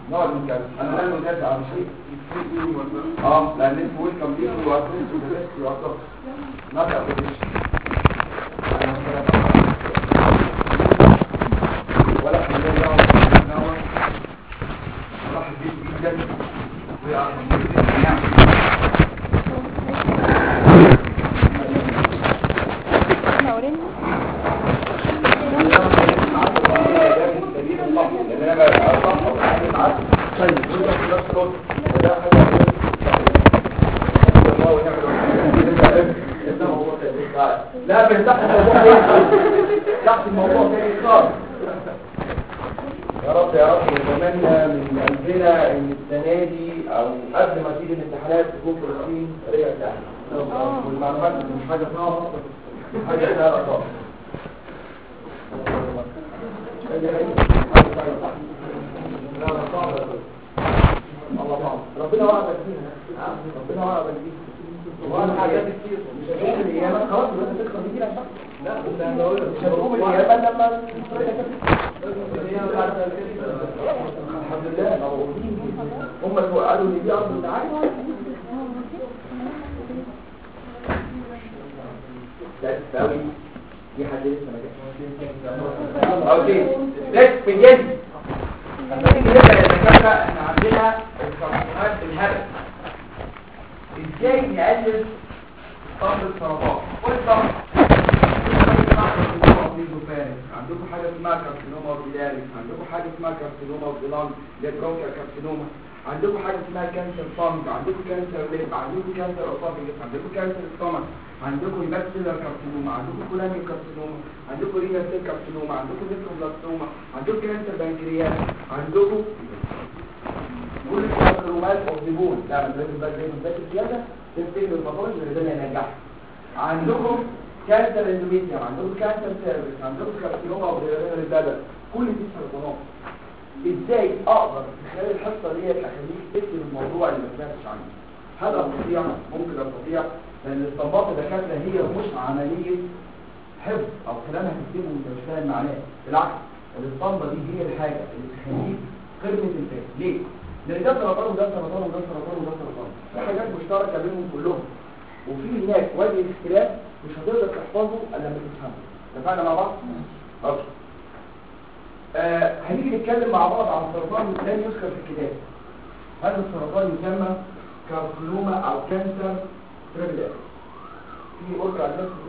نقعد نتكلم انا لا نجاز على شيء اه لان انت ويل كومبليت واتنس وبس يعتبر not application ولا حمد الله ولا صاحب بيت جدا ويعرف نعم لا بس تحت الموضوع تحت الموضوع تاني خالص يا رب يا رب نتمنى من قلبنا ان السنه دي او قبل ما تيجي الامتحانات تكون فلسطين رجعت سهله والمعلومات مش حاجه صعبه حاجه سهله خالص ربنا وعدك فيها ربنا وعدك فيها وانا حاجات كتير مش هشوف الايام خلاص بس تدخل دي لا لا مش هشوف الايام لما الحمد لله هم اللي قالوا لي دي ارض الدعايه ده تساوي في حد لسه ما جاش اوكي ليتس بيجن لما نيجي نبدا يا دكاتره احنا عندنا الكربونات بالهبل ازاي نقلل طرد السرطان والطرد عندكم حاجه اسمها كارسينوما اوبيلاريس عندكم حاجه اسمها كارسينوما اوبيلان ليبرونكا كارسينوما عندكم حاجه اسمها كانسر فانج عندكم كانسر ليب عندكم كانسر اوسوفيجس عندكم كانسر ستومك عندكم باكتيريا كارسينوما عندكم كولانيو كارسينوما عندكم رينال سيل كارسينوما عندكم نيكروبلاستوما عندكم كانسر بنكرياس عندكم كل الكارسينومات اوف ذا بون لا ما لازم بقى زي ما بتذاكر زياده تفتكر الباثولوجي اللي ده اللي هينجحك عندكم كانسر اندوميتريوم عندكم كانسر سيرفيس عندكم كارسينوما او غيرها للبلد كل دي سرطانات ازاي اقدر في خلال الحصه ديت اخليك تكتب الموضوع اللي ما سمعتش عنه هل استطيع ممكن استطيع لان الاستنباط الدكاتره هي مش عمليه حفظ او كلام هتكتبه وانت مش فاهم معناه بالعكس الاسطمبه دي هي الحاجه اللي تخليك قمه الفهم ليه؟ لان ده سرطان وده سرطان وده سرطان وده سرطان في حاجات مشتركه بينهم كلهم وفي هناك وجه اختلاف مش هتقدر تحفظه الا لما تفهمه اتفقنا مع بعض؟ اوكي آه هنيجي نتكلم مع بعض عن سرطان لا يذكر في الكتاب هذا السرطان يسمى كارسينوما او كانسر تريبل في اوردر على نفس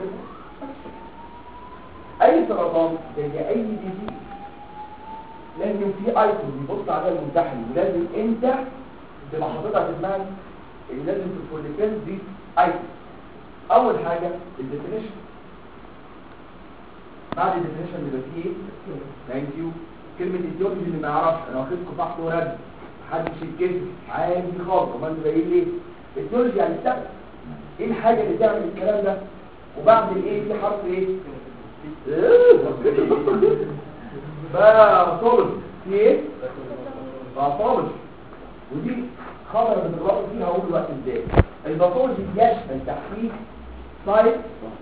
اي سرطان زي اي ديزيز لازم في ايتم يبص عليها الممتحن ولازم انت تبقى حاططها في دماغك اللي لازم تفوليكل دي ايتم اول حاجه الديفينيشن بعد الديفينيشن بيبقى فيه ثانك يو كلمه ايديولوجي اللي ما يعرفش انا واخدكم تحت ورد محدش يتكلم عادي خالص امال انتوا جايين ليه ايديولوجي يعني السبب ايه الحاجه اللي تعمل الكلام ده وبعد الايه في حرف ايه بقى طول في ايه باثولوجي ودي خبر بنقرأ فيها اقول الوقت ازاي الباثولوجي يشمل تحقيق سايت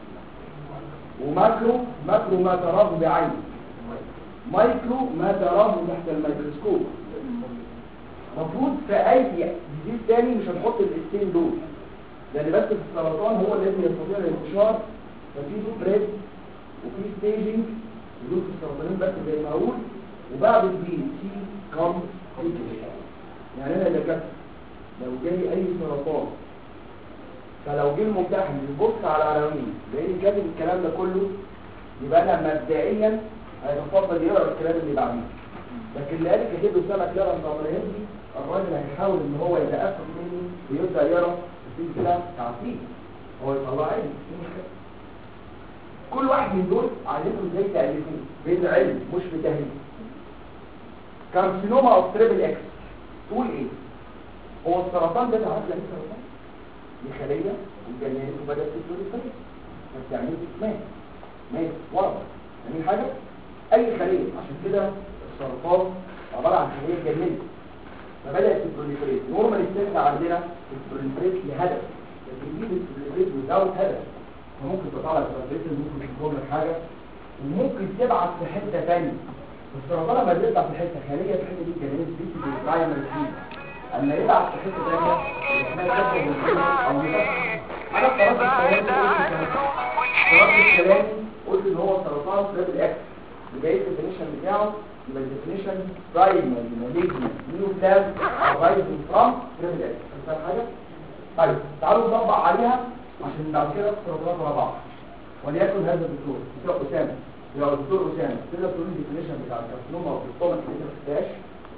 وماكرو ماكرو ما تراه بعين مايكرو ما تراه تحت الميكروسكوب المفروض في اي ديزيز تاني مش هنحط الاستين دول لان بس في السرطان هو الذي يستطيع الانتشار ففي سبريد وفي ستيجنج ودول في السرطانين بس زي ما اقول وبعد دي سي كم يعني انا اللي كاتب لو جاي اي سرطان فلو جه الممتحن يبص على العناوين لان كاتب الكلام ده كله يبقى انا مبدئيا هيتفضل يقرا الكلام اللي بعديه لكن اللي قال كاتب له سمك يقرا الطبراني الراجل هيحاول ان هو يتأثر مني ويبدا يقرا الفيلم كده تعطيل هو يطلع عيني كل واحد من دول علمكم ازاي تألفوه بالعلم مش بتهريج كارسينوما اوف تريبل اكس تقول ايه هو السرطان ده تعرف يعني سرطان دي خليه وجننت وبدات تتولد ما بتعملش اسمها ماشي واضح يعني حاجه اي خليه عشان كده السرطان عباره عن خليه اتجننت فبدات تتولد نورمال السيل عندنا البروليفريت لهدف لكن دي بتتولد وزاوت هدف فممكن تطلع البروليفريت ممكن تكون لك حاجه وممكن تبعت في حته ثانيه السرطان لما بيطلع في حته خليه في الحته دي اتجننت دي برايمري فيد اما يبعت في حته ثانيه اسمها كبد الخليج او مفتح انا قررت الكلام قررت الكلام قلت ان هو سرطان سبب الاكس يبقى ايه الديفينيشن بتاعه يبقى الديفينيشن برايمري مالجنت نيو بلازم ارايزنج فروم سبب الاكس فاهم حاجه طيب تعالوا نطبق عليها عشان بعد كده السرطانات مع بعض وليكن هذا الدكتور دكتور اسامه لو الدكتور اسامه تقدر تقول لي الديفينيشن بتاع الكارسينوما او الكارسينوما اللي انت ما خدتهاش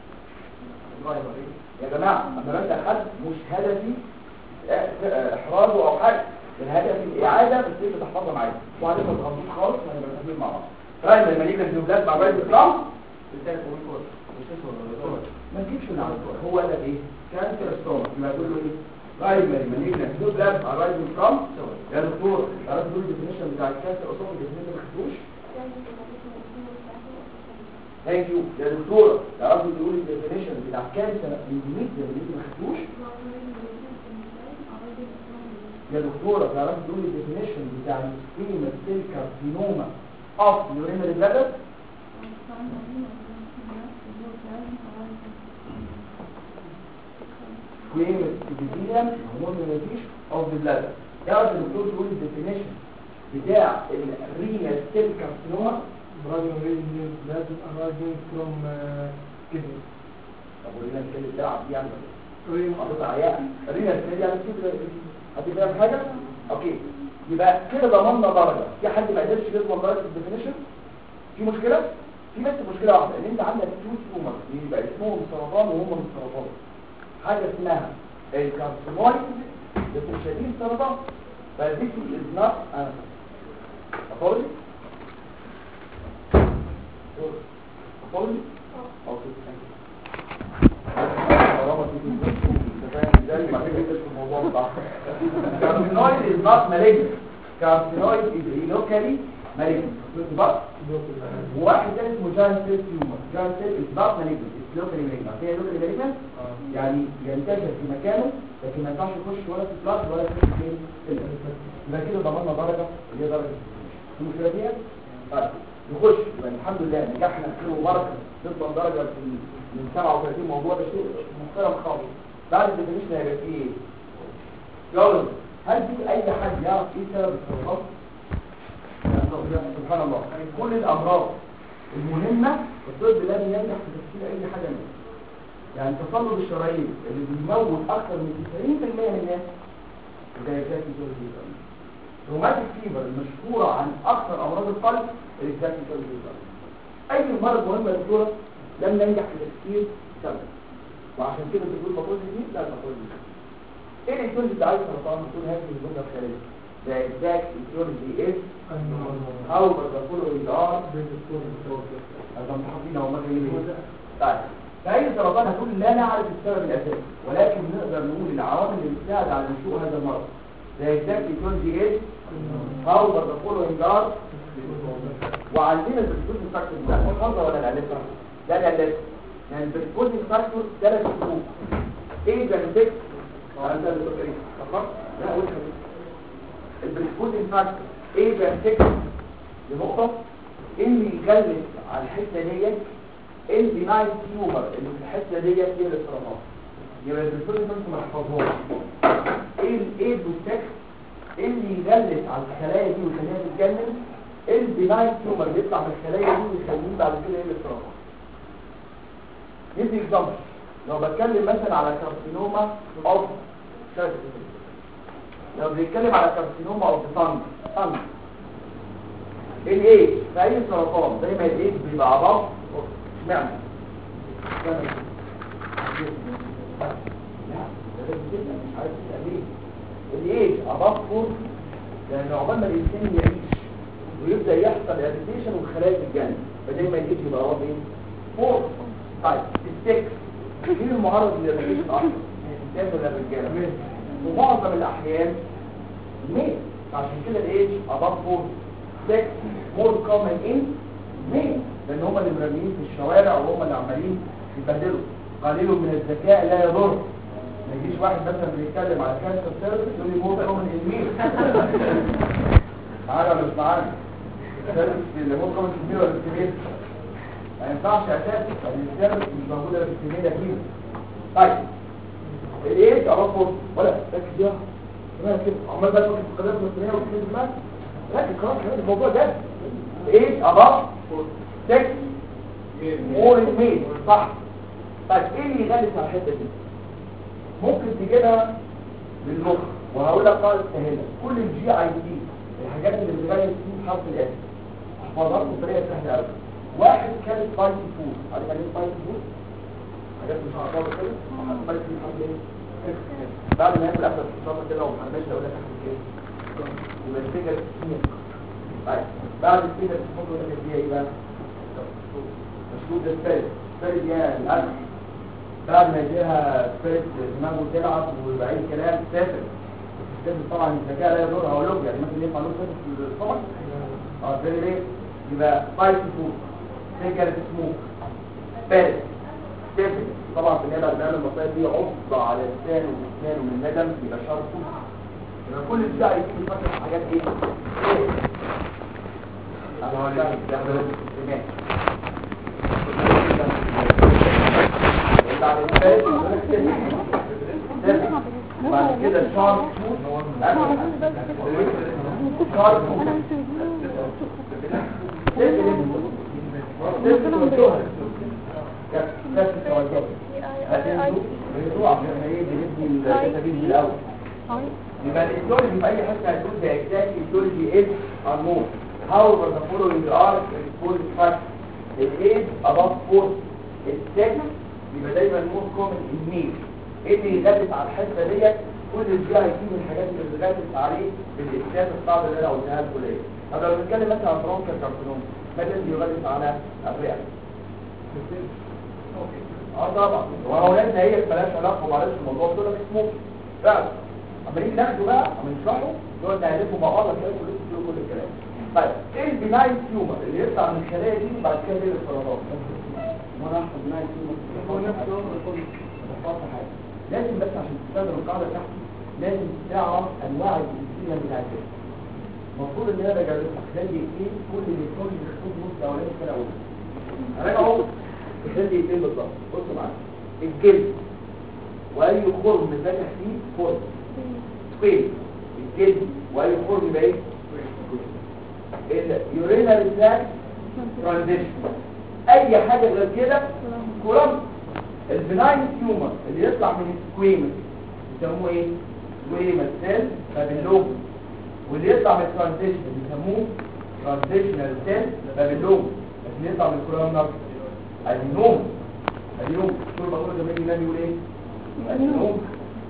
يا جماعه اما ببدا حد مش هدفي احراجه او حاجه الهدف الاعاده بس انت تحفظها معايا وبعدين ما تغلطوش خالص وانا بنتكلم مع بعض طيب لما نيجي الجملات مع بعض الكلام ما تجيبش من على الدكتور هو قال لك ايه كانسر ستوم يبقى تقول له ايه برايمري مالجنت نيو بلاد ارايزنج فروم يا دكتور تعرف تقول الديفينيشن بتاع الكانسر اصلا الديفينيشن ما خدتوش ثانك يو يا دكتور تعرف تقول الديفينيشن بتاع كانسر اندوميتريوم اللي انت ما خدتوش يا دكتوره تعرف تقول الديفينيشن بتاع السكيما سيل كارسينوما اوف يورينري بلادر سكويمة ابيثيليوم هرمون مفيش اوف ذا بلادر تعرف يا دكتور تقول الديفينيشن بتاع الرينال سيل كارسينوما Primary لازم arising from uh, kidney. طب ورينا السيل بتاع دي يعني Rim- حاطط عياء الرينال سيل يعني كده حد فاهم حاجه اوكي يبقى كده ضمننا درجه في حد ما قدرش يضمن درجه الديفينيشن في مشكله في بس مشكله واحده ان انت عندك تو تيومر يبقى اسمهم سرطان وهم مش سرطان حاجه اسمها الكارسينويد بس مش شبيه السرطان فديس از نوت ان apology apology اوكي طالما في انت فاهم ازاي ما تجيش في الموضوع بتاعك كارسينويد از نوت malignant كارسينويد از locally malignant بس وواحد تاني اسمه جاين سيل تيومر جاين سيل از نوت مالجنت از لوكالي مالجنت هي لوكالي مالجنت يعني ينتشر في مكانه لكن ما ينفعش يخش ولا في بلاد ولا في فين في الانفكشن يبقى كده ضمننا درجه اللي هي درجه المشكله دي طيب نخش يبقى الحمد لله نجحنا خير وبركه نضمن درجه في من 37 موضوع ده شيء محترم خالص بعد الديفينيشن هيبقى فيه ايه؟ يلا هل في اي حد يعرف ايه سبب السرطان؟ سبحان الله كل الامراض المهمة الطب لم ينجح في تفسير اي حاجة منها يعني تصلب الشرايين اللي بيموت اكثر من 90% من الناس الجايزات الجوزية روماتيك فيبر المشهورة عن اكثر امراض القلب الجايزات الجوزية اي مرض مهم يا دكتورة لم ننجح في تفسير سبب وعشان كده بتقول مقول دي لا مقول دي ايه الكل اللي عايز سرطان بتقول هذه الجملة الخارجية the exact etiology is however the following are هذا متحفظين او مكان طيب فأي سرطان هتقول لا نعرف السبب الأساسي ولكن نقدر نقول العوامل اللي بتساعد على نشوء هذا المرض the exact etiology is however the following are وعندنا البريسبوزنج فاكتور ده محافظة ولا نألفها؟ لا نألفها يعني البريسبوزنج فاكتور ثلاث شروط ايه جانبك؟ انت اللي بتقول ايه؟ فقط؟ لا قول خليك البريسبوزنج فاكتور ايه جانبك؟ دي نقطة اللي يغلس على الحتة ديت البنايت تيومر اللي في الحتة ديت هي الاستراتيجية يبقى البريسبوزنج فاكتور ما تحفظهاش ايه الايد والسكس اللي يغلس على الخلايا دي ويخليها تتجنن البنايت تيومر اللي يطلع من الخلايا دي ويخليه بعد كده ايه الاستراتيجية ندي اكزامبل لو بتكلم مثلا على كارسينوما اوف لو بنتكلم على كارسينوما اوف تانج تانج الايه في اي سرطان زي ما الايه بيبقى عضل اشمعنى لا ده لازم تسأل، مش عارف تسأل ليه الايه عضل فور لان عقبال ما الانسان يعيش ويبدا يحصل اديتيشن والخلايا تتجنن فدايما الايه بيبقى عضل ايه فور طيب السكس مين المعرض للريليشن اكتر الانسان ولا الرجاله ومعظم الاحيان ميل عشان كده الايج above 4 6 more common in ميل لان هم اللي مرميين في الشوارع وهم اللي عمالين يبهدلوا قليل من الذكاء لا يضر ما يجيش واحد مثلا بيتكلم على كانسر سيرفيس يقول لي more common in ميل معانا ولا مش معانا سيرفيس اللي more common in ميل ولا في ميل ما ينفعش اساسا الانسان مش موجوده في السنين كده طيب الايه تعرف فورس ولا ركز فيها تمام كده عمال بقى تفكر في القضيه الفلسطينيه وتكتب دماغك ركز خلاص كمان الموضوع ده ايه اباف 6 مور ميل صح طيب ايه اللي يغلس على الحته دي ممكن تجيبها بالمخ وهقول لك قاعده سهله كل الجي اي تي الحاجات اللي بتغير في حرف الاس احفظها بطريقه سهله قوي واحد كان سبايسي فود عارف يعني ايه سبايسي فود حاجات مش هعرفها كده سبايسي حرف ايه بعد ما ياكل اكل الشطه كده وما حرمش اقول لك احنا كده يبقى الفكره سموك طيب بعد الفكره سموك يقول لك فيها ايه بقى مشروب ده سبيريت سبيريت يعني الاكل بعد ما يجيها سبيريت دماغه تلعب ويبقى اي كلام سافر السافر طبعا الذكاء لا يضر هقول لكم يعني مثلا ينفع له سافر في الصبح اه سبيريت ايه يبقى سبايسي فود سيجارة سموك سبيريت سافر طبعا في النهايه بعد المصايب دي عقده على لسانه واسنانه من ندم يبقى شرط فود يبقى كل الجاي يجي يفكر في حاجات ايه؟ ايه؟ انا هقول لك ده ده الاستماع بعد الفات بعد كده الشعر شعر يبقى الايديولوجي في اي حته هتقول ده اكزاكت ايديولوجي از unknown however the following are exposed facts الايد above force السكس يبقى دايما مور كومن الميل ايه اللي يغلس على الحته ديت كل الجهه يجيب الحاجات اللي بتغلس عليه بالاحساس الصعب اللي انا قلتها لكم ديت طب لو بنتكلم مثلا عن برونكال كارسينوم ما الذي يغلس على الرئه اه طبعا واولادنا هي مالهاش علاقه ومعلش الموضوع دول اسمه فعلا اما نيجي ناخده بقى اما نشرحه نقعد نعرفه مع بعض كده كل كل الكلام طيب ايه البناين تيومر اللي يطلع من الخلايا دي وبعد كده يجي السرطان وانا احفظ بناين تيومر هو نفسه ما حاجه لازم بس عشان تستخدم القاعده بتاعتي لازم تعرف انواع الانسولين بتاعت الجسم المفروض ان انا بجربها زي ايه كل اللي يكون بيخطب نص اولاني كده اقول انا اهو زي ايه بالظبط بصوا معايا الجلد واي خرم فاتح فيه خرم سكوير الجلد واي خرم يبقى ايه اليورينال تراك ترانزيشن اي حاجه غير كده كولم البناين تيومر اللي يطلع من السكويمس بيسموه ايه سكويمس سيل بابيلوم واللي يطلع من الترانزيشن بيسموه ترانزيشنال سيل بابيلوم بس اللي يطلع من الكولومنر ادينوم ادينوم كل ما تقول زمان ينام يقول ايه ادينوم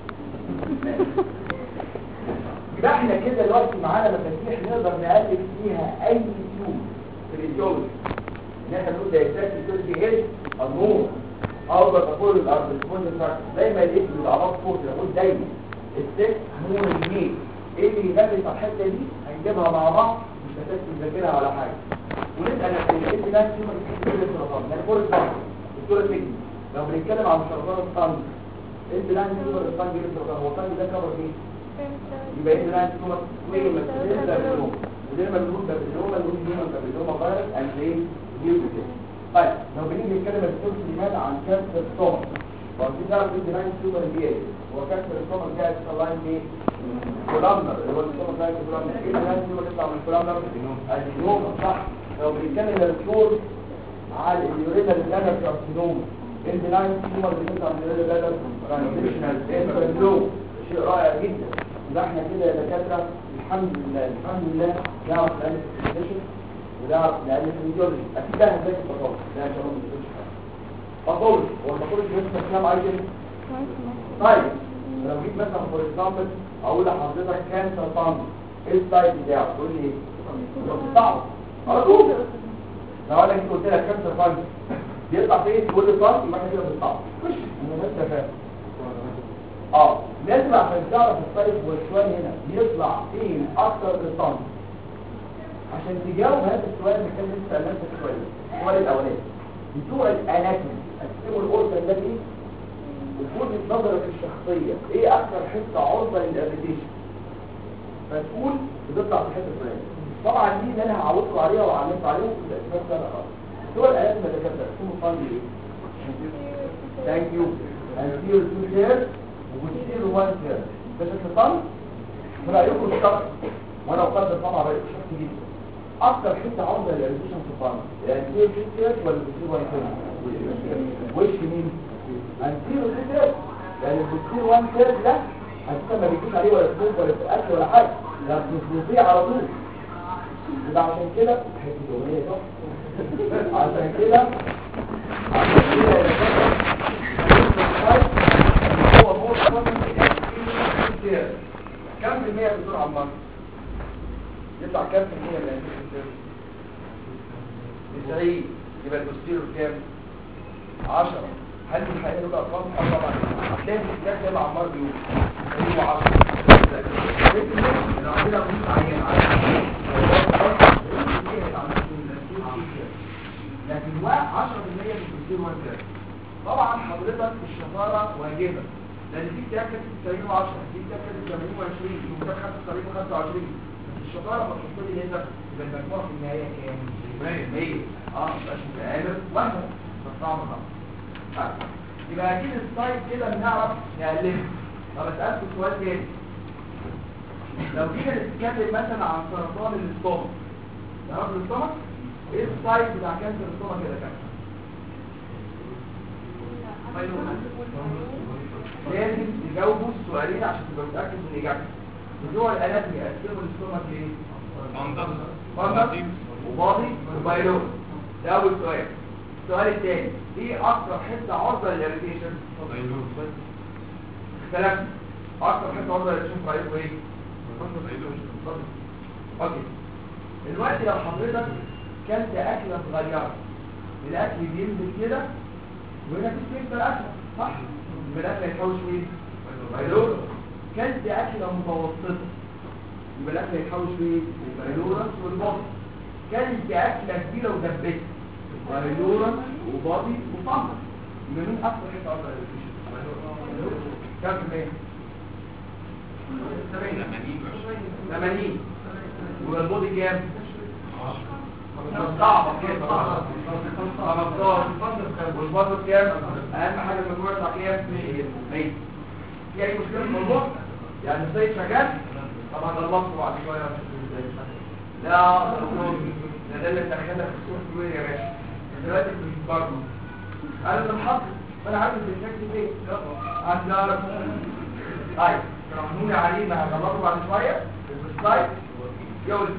يبقى احنا كده دلوقتي معانا مفاتيح نقدر نقلب فيها اي تيوم في الايديولوجي ان احنا نقول ده اكزاكت ايديولوجي ايه النور اقدر اقول الارض الكون دايما الاسم الاعراض فوق نقول دايما الست نور الميل ايه اللي يغلس على الحته دي هنجيبها مع بعض مش هتحتاج تذاكرها ولا حاجه ونسال نفسنا ايه ده تيومر كتير السرطان ده فور الصنج الدكتور تجي لو بنتكلم عن سرطان الصنج انت لا تيومر الصنج ايه السرطان هو الصنج ده كبر ايه يبقى انت لا تيومر كويس ده بنقول ودايما بنقول ده بنقول بنقول هيومن ده بنقول فيروس اند ايه نيوكليس طيب لو بنيجي نتكلم الدكتور سليمان عن كانسر الصوم وعايزين نعرف ايه ديناين تيومر دي ايه هو كانسر الصوم جاي لاين ايه كولامنر اللي هو الصوم جاي كولامنر ايه ديناين تيومر يطلع من كولامنر ادينوما صح لو بنتكلم الدكتور على اليورينال بلادر كارسينوما ايه ديناين تيومر اللي بيطلع من اليورينال بلادر ترانزيشنال انترفلو شيء رائع جدا يبقى احنا كده يا دكاتره الحمد لله الحمد لله نعرف نعمل الكونديشن ونعرف نعمل الفيديولوجي اكيد ده هنلاقي البطاقه ده ان شاء الله مش بطول هو البطول بيسمى كلام عايز طيب لو جيت مثلا فور اكزامبل اقول لحضرتك كانسر فاند ايه السايد بتاعه تقول لي صعب على طول لو انا جيت قلت لك كانسر فاند بيطلع فين تقول لي فاند يبقى احنا كده بنصعب مش انا لسه فاهم اه لازم عشان تعرف السايد والشوال هنا بيطلع فين اكتر من فاند عشان تجاوب هذا السؤال محتاج تسال نفسك شويه السؤال الاولاني بتوع الاناتومي قسموا الاورجن الذي وجهه نظرك الشخصيه ايه اكثر حته عرضه للابليكيشن فتقول بتطلع في الحته الفلانيه طبعا دي اللي انا هعودكم عليها وعلمت عليهم في الاسباب ده خالص دول الآلات ما دكاترة اسمه فاند ايه؟ ثانك يو هنسير تو تير وبنسير وان تير ده شكل فاند ورأيكم الشخص وانا اقدر طبعا رأيكم شخص جدا اكتر حته عرضه للريزيشن في الفاند يعني سير تو تير ولا بنسير وان تير وش مين؟ هنسير تو تير يعني البنسير وان تير ده اساسا ما بيجيش عليه ولا فلوس ولا في اكل ولا حاجه ده بنسير على طول يبقى عشان كده حته اغنيه صح عشان كده عشان كده يا جماعه هو هو كام في المية بتدور على المرض يطلع كام في المية من الانتيك 90 يبقى البوستيرو كام 10 هل في الحقيقة دول أرقام اه طبعا هتلاقي في الكتاب زي ما عمار بيقول هو 10 لو عندنا مش عيان لكن هو 10% من البوستيرو وانتر طبعا حضرتك الشطارة واجبة لان في كتاب كاتب 90 و10 في كتاب كاتب 80 و20 في كتاب 95 و25 الشطاره ما تحط لي هنا يبقى المجموع في النهايه كام 100 اه مش متقابل واحد بس طعم غلط طيب يبقى اكيد السايد كده بنعرف نقلبه طب اسالكم سؤال تاني لو جينا نتكلم مثلا عن سرطان الاستومك تعرفوا الاستومك ايه السايد بتاع كانسر الاستومك كده كام لازم تجاوبوا السؤالين عشان تبقى متاكد من اجابتك بتوع الاناتومي يقسموا الاستومك لايه فندس وباضي وبايلون ده اول سؤال السؤال الثاني ايه اكتر حته عرضه للاريتيشن اختلفنا اكتر حته عرضه للاريتيشن رايكم ايه اوكي دلوقتي لو حضرتك كلت اكله صغيره الاكل بينزل كده وهنا في كيس الاكل صح يبقى الاكل هيتحوش ايه بايلورا كلت اكله متوسطه يبقى الاكل هيتحوش ايه بايلورا والباطي كلت اكله كبيره ودبت بايلورا وباطي وفمر يبقى مين اكتر حته عضله كام في المية؟ 80 والبودي كام؟ صعبة كده 15 والبطل كام اهم حاجة المجموعة بتاع كام 100 في اي مشكلة في الموضوع يعني ازاي شغال طبعا ده اللفظ بعد شوية لا ده ده اللي دخلنا في السوق كبير يا باشا دلوقتي في برضه انا اللي محط فانا عارف الشكل ايه عندي اعرف طيب رحموني عليه ما هجربه بعد شوية في السلايد يولد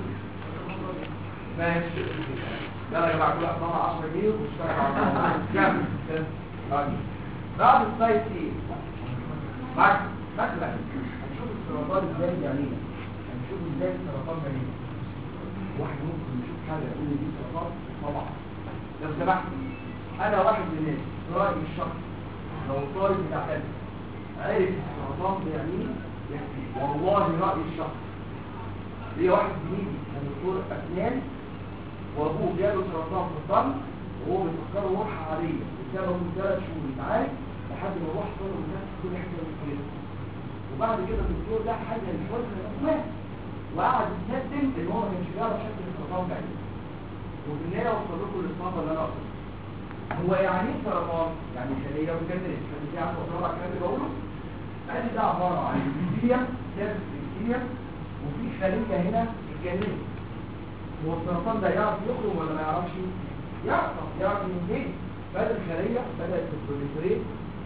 ماشي يلا يا جماعه كل واحد طلع 10 جنيه واشتغل على كام بعد السايت ايه معاك مثلا هنشوف السرطان ازاي يعني هنشوف ازاي السرطان بني واحد ممكن يشوف حاجه يقول لي دي سرطان طبعا لو سمحت انا واحد من الناس رايي الشخص لو الطالب بتاع كذا عرف السرطان بيعني يعني والله رايي الشخص ليه واحد زميلي كان دكتور اسنان وابوه جاله سرطان في الدم وهو بيفكر روح عاديه بسبب من ثلاث شهور يتعالج لحد ما روح صار له كل حته من الكليه وبعد كده الدكتور ده حل الحزن الاسماء وقعد يستخدم ان هو ما كانش بيعرف شكل السرطان بعيد وفي النهايه وصل لكم الاصابه اللي انا اقصدها هو يعني ايه سرطان؟ يعني خليه مجننه خليه عارف اقرا الكلام اللي بقوله ادي ده عباره عن البكتيريا سيرفس البكتيريا وفي خليه هنا اتجننت هو السرطان ده يعرف يخرج ولا ما يعرفش يعرف يعرف من فين بدأ الخلية بدأت تبروليفريت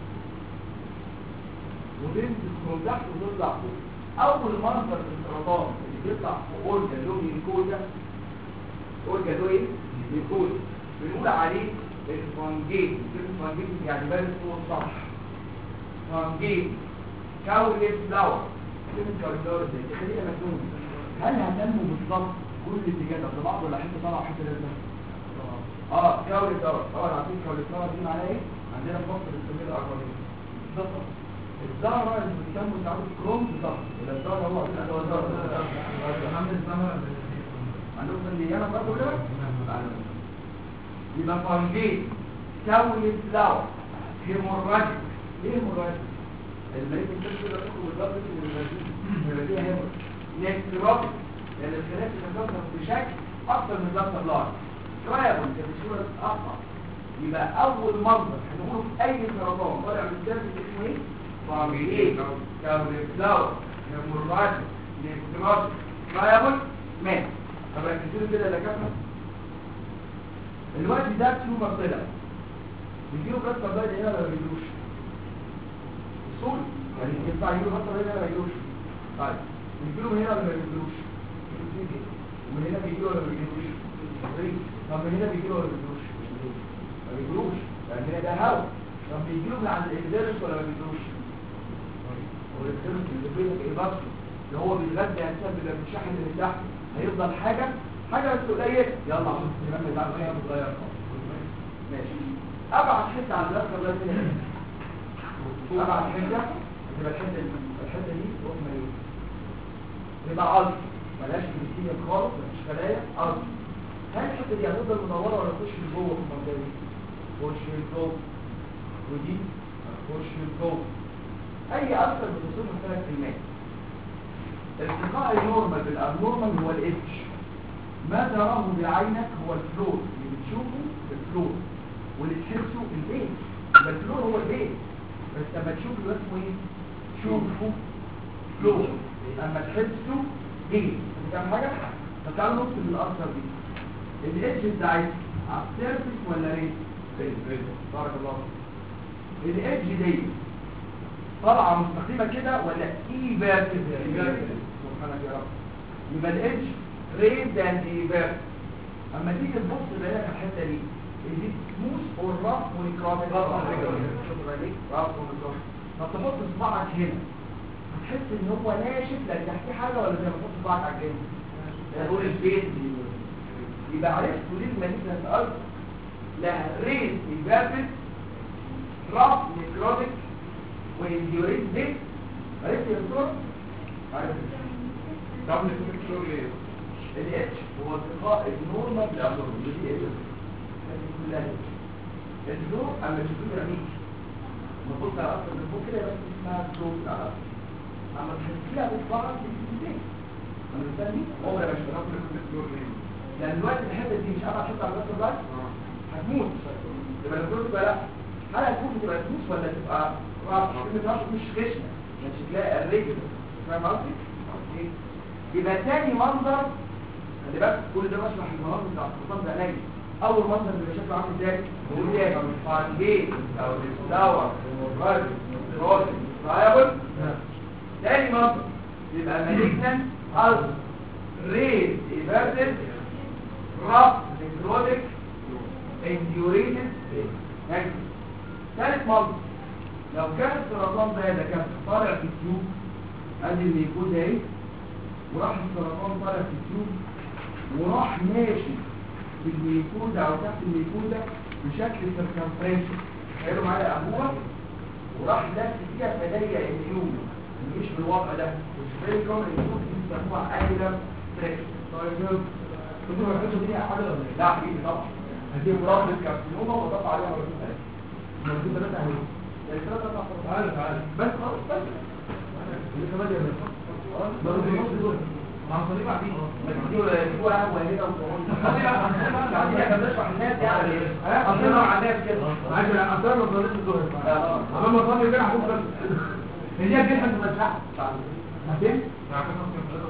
وتنزل من تحت وتطلع فوق أول منظر للسرطان اللي بيطلع في أورجا له ميكوزا أورجا له إيه؟ ميكوزا بنقول عليه الفانجيت كلمة فانجيت يعني بارد فوق السطح فانجيت كاوليت فلاور كلمة كاوليت دي خلينا مجنون هل هتنمو بالظبط كل اتجاه ده بعض ولا حته طالعه حته نازله اه كاولي دور طبعا عارفين كاولي دور دي معناها ايه عندنا في مصر بنسميه الاربعين بالظبط الزهره اللي بتسموا تعرف كروم بالظبط ولا الزهره هو هو الزهره محمد الزهره عندكم اللي انا برضه كده يبقى فانجيت كاولي فلاور هيموراجيك ليه هيموراجيك المريض الكبد ده بيخرج بالضبط من الغازين الغازيه هيموراجيك نكتروبيك لان الخلايا بتتكاثر بشكل اكتر من ضغط اللارج ترايبل كانت الصوره اقطع يبقى اول منظر هنقوله في اي سرطان طالع من السيرفس اسمه ايه؟ فاميليه كابريفلاور هيموراجي نيكروز ترايبل مان طب ركزوا كده يا دكاتره الوقت ده تيومر طلع بيجيله بلاد فضائي هنا ولا ما بيجيلوش اصول يعني ينفع يجيله بلاد فضائي هنا ولا ما بيجيلوش طيب بيجيله من هنا ولا ما بيجيلوش ومن هنا بيجيله ولا ما بيجيلوش طب من هنا بيجيله ولا ما بيجيلوش ما بيجيلوش لان هنا ده هوا طب بيجيله من عند الاكزيرس ولا ما بيجيلوش هو الاكزيرس اللي بينك ايه بس اللي هو بيتغذى اساسا بيبقى بيتشحن من تحت هيفضل حاجه حاجه بس قليله يلا عشان الكلام بتاع الحاجه بتتغير ماشي ابعد حته عن الاخر ده هنا ابعد حته تبقى الحته دي الحته دي تروح مليون يبقى ألف ملاش كريستينيا خالص مفيش خلايا ألف هل الحته دي هتفضل منوره ولا تخش لجوه في المنطقه دي؟ تخش لجوه ودي تخش لجوه اي اثر بتصيبها ثلاث كلمات التقاء النورمال بالابنورمال هو الاتش ما تراه بعينك هو الفلور اللي بتشوفه الفلور واللي تحسه البيت يبقى الفلور هو البيت بس لما تشوفه يبقى اسمه ايه شوفه فلور اما تحسه ايه فاهم حاجه طب تعالوا نبص للاثر دي الاتش بتاعتها على السيرفيس ولا ريت بارك الله فيك الاتش دي طالعه مستقيمه كده ولا اي فيرتيكال سبحانك يا رب يبقى الاتش ريد اند ايفيرت اما تيجي تبص تلاقيها في الحته دي دي سموث اور راف ونكراتيك شكرا ليك راف ونكراتيك طب تحط صباعك هنا هتحس ان هو ناشف لا تحتيه حاجه ولا زي ما تحط صباعك على الجنب هو البيت يبقى عرفت ليه الماليزنس الارض لها ريد ايفيرت راف نكراتيك والانديوريز دي عرفت يا دكتور عرفت طب نسميك شغل ايه؟ الاتش هو ارتقاء النورمال بالابنورمال دي ايه هذه كلها الفلو اما تشوفه رميك نبص على اصل الفلو كده بس اسمها فلو على اما تحسيها بتصبعك دي انا مستني عمر ما شفتها طب نسميك شغل ايه؟ لان دلوقتي الحته دي مش قادره تحط على راس الراس اه هتموت يبقى الفلو تبقى لا هل هتموت تبقى تموت ولا تبقى راس كلمه راس مش خشنه مش تلاقي الرجل فاهم قصدي؟ أوكي. يبقى تاني منظر خلي بالك كل ده بشرح المناظر بتاع السلطان ده نجم اول منظر بيبقى شكله عامل ازاي بقول ايه فانجيت او الدور المغرب الراجل رايبل تاني منظر يبقى مالجنان الف ريد ايفيرتد راب نكروتيك انديوريتد نجم ثالث منظر لو كان السرطان ده ده كان طالع في التيوب ادي الميكوز اهي وراح السرطان طالع في التيوب وراح ماشي في الميكوزا او تحت الميكوزا بشكل سيركمفرنشن تخيلوا معايا ابوها وراح لف فيها فضيق اليوم مش بالوضع ده مش زي كون اليوم بيسموها ايلم تريك طيب كنتوا بتحسوا دي حاجه ولا إيه؟ لا اكيد طبعا هذه مرض الكارسينوما وضغط عليها مرتين ثلاثه مرتين ثلاثه اهي يعني ثلاثه اربع تعالى تعالى بس خلاص بس اللي كمان يا باشا خلاص ضرب النص دول مع صليب عبيد دول قهوه هنا وصليب بعدين احنا بنشرح الناس يعني ها اصلا مع الناس كده عشان اصلا ما صليتش الظهر اما ما صلي كده هتوصل هي دي الحته اللي بتشرحها فاهم يعني كده ممكن ثلاثة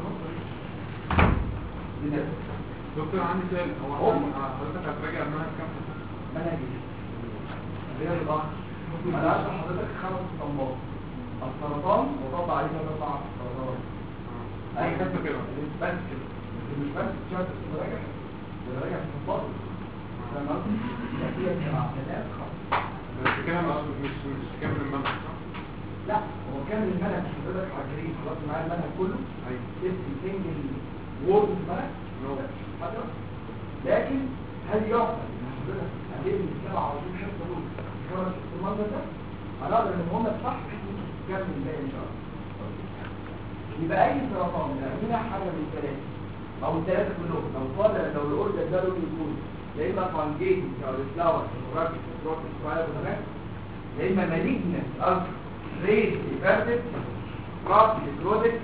ونص دكتور عندي سؤال هو هم. حضرتك هتراجع المنهج كام منهجي غير الاخر انا هشرح حضرتك خمس اسطمبات السرطان وطبع عليه اربع سرطانات اي كده كده بس كده لكن مش بس شرط اسمه راجع ده راجع في الفضل فاهم قصدي؟ يبقى هي سبع آلاف خط بس كده مش مش مش كامل المنهج صح؟ لا هو كان المنهج حضرتك عاجرين خلاص معايا المنهج كله ايوه اسم سنجل وورد في المنهج نو حضرتك لكن هل يعقل ان حضرتك هتبني 27 حصه دول خمس في المنظر ده هنقدر ان هم صح تكمل الباقي ان شاء الله يبقى اي سرطان هنا حاجه من الثلاثه او الثلاثه كلهم لو طالع لو الاوردر ده لون يكون يا اما فانجيت او الفلاور الراكت الروكت سباير ولا يا اما مالجنس الف ريد ايفيرتد راس نيكروتيك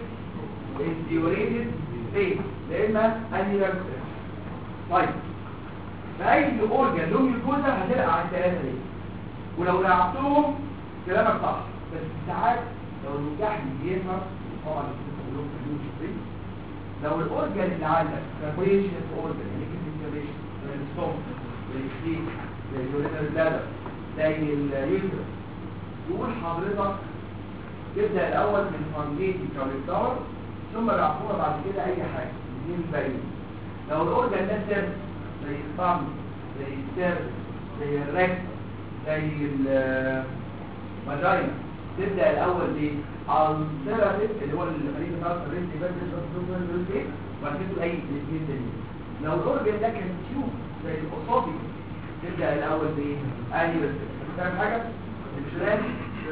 انتيوريتد فين يا اما انيلر طيب فاي اورجن له جلوكوزا هتلقى على الثلاثه دي ولو لعبتهم كلامك صح بس ساعات لو النجاح بيظهر طبعا كلهم في اليوم شفري لو الاورجن اللي عندك فابريشن اورجن يعني كده فابريشن زي الصوم زي السيك زي اليورينال بلادر زي اليوتر يقول حضرتك تبدا الاول من فانجيتي كاليفتاور ثم بعفوها بعد كده اي حاجه الاثنين الباقيين لو الاورجن ده سيرف زي الفم زي السيرف زي الركب زي الفاجينا تبدا الاول بالسيرافيك اللي هو الخليج بتاع الريست ايفنت وبعد كده اي الاثنين تانيين لو الاورجن ده كان تيوب زي الاصابي تبدا الاول بانيوس فاهم حاجه مش لازم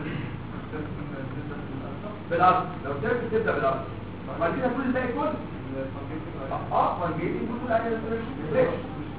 بالارض لو ترك تبدا بالارض بعد كده كل الباقي كله اه فالجيتنج كله انيوس فريش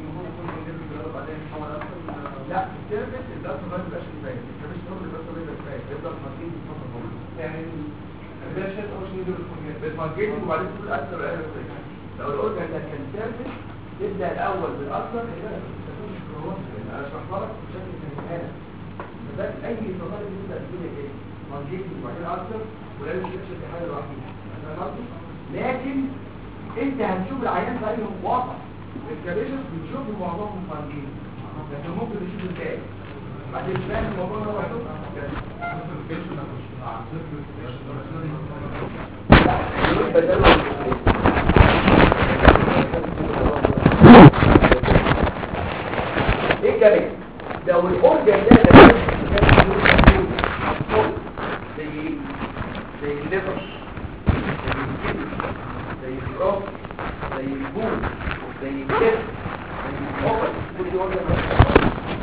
لا السيرفيس الدرس ما يبقاش كفايه انت مش شغل بس ما كفايه يفضل ماركين الفتره كلها يعني الباشا او شنو يدير بالماركين وبعدين تقول اكثر لو الاورجن ده كان سيرفيس تبدا الاول بالاكثر اللي انا انا شرحت لك بشكل مثالي فده اي صغير يبدا كده ايه ماركين وبعدين اكثر ولازم تكشف في حاجه لوحدها لكن انت هتشوف العيان في اي واقع الكابيشن بتشوف معظمهم فانجين لكن ممكن نشوف الباقي بعدين فاهم الموضوع ده لوحده ايه كمان لو الاورجن ده ده زي ايه؟ زي الليفر زي الكبد زي الراس زي البول زي الكبد زي الأوبر كل دي اورجن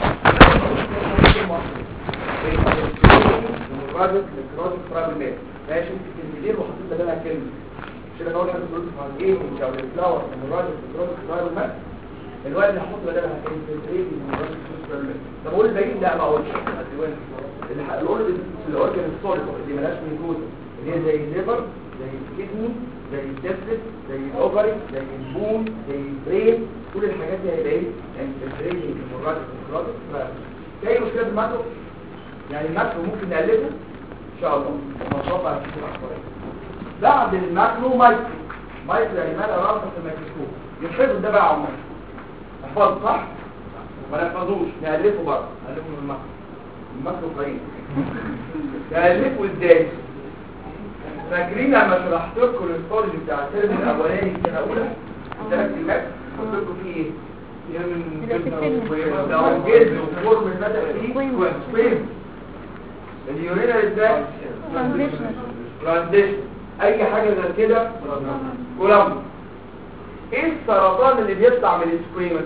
مراجع للكراتيك ترابل ماشي الكلمتين وحطيت بدلها كلمه عشان اقول حاجه تقول اسمها ايه ومش عارف الفلاور مراجع للكراتيك ترابل مات الواد اللي هحط بدلها كلمه ايه مراجع للكراتيك ترابل مات طب اقول الباقيين لا ما اقولش الاورجن الاورجن السوليد اللي مالهاش ميكوزا اللي هي زي الليفر زي الكدني زي الدفت زي الاوفري زي البون زي البرين كل الحاجات دي هيبقى ايه انتجريشن المراجع للكراتيك ترابل اي مشكله في الماكرو يعني الماكرو ممكن نقلبه ان شاء الله ونشوف على كتير اخبار بعد الماكرو مايكرو مايكرو يعني ماذا رأسه في الميكروسكوب يحفظوا ده بقى عمال احفظه صح ما نحفظوش نألفه بره نألفه من الماكرو الماكرو قريب نألفه ازاي فاكرين لما شرحت لكم الاستورج بتاع الترم الاولاني السنه الاولى ثلاث كلمات قلت لكم فيه ايه لو الجلد وفورم المدى فيه كويس اليورينال ده ترانزيشن اي حاجه غير كده كولم ايه السرطان اللي بيطلع من السكويمس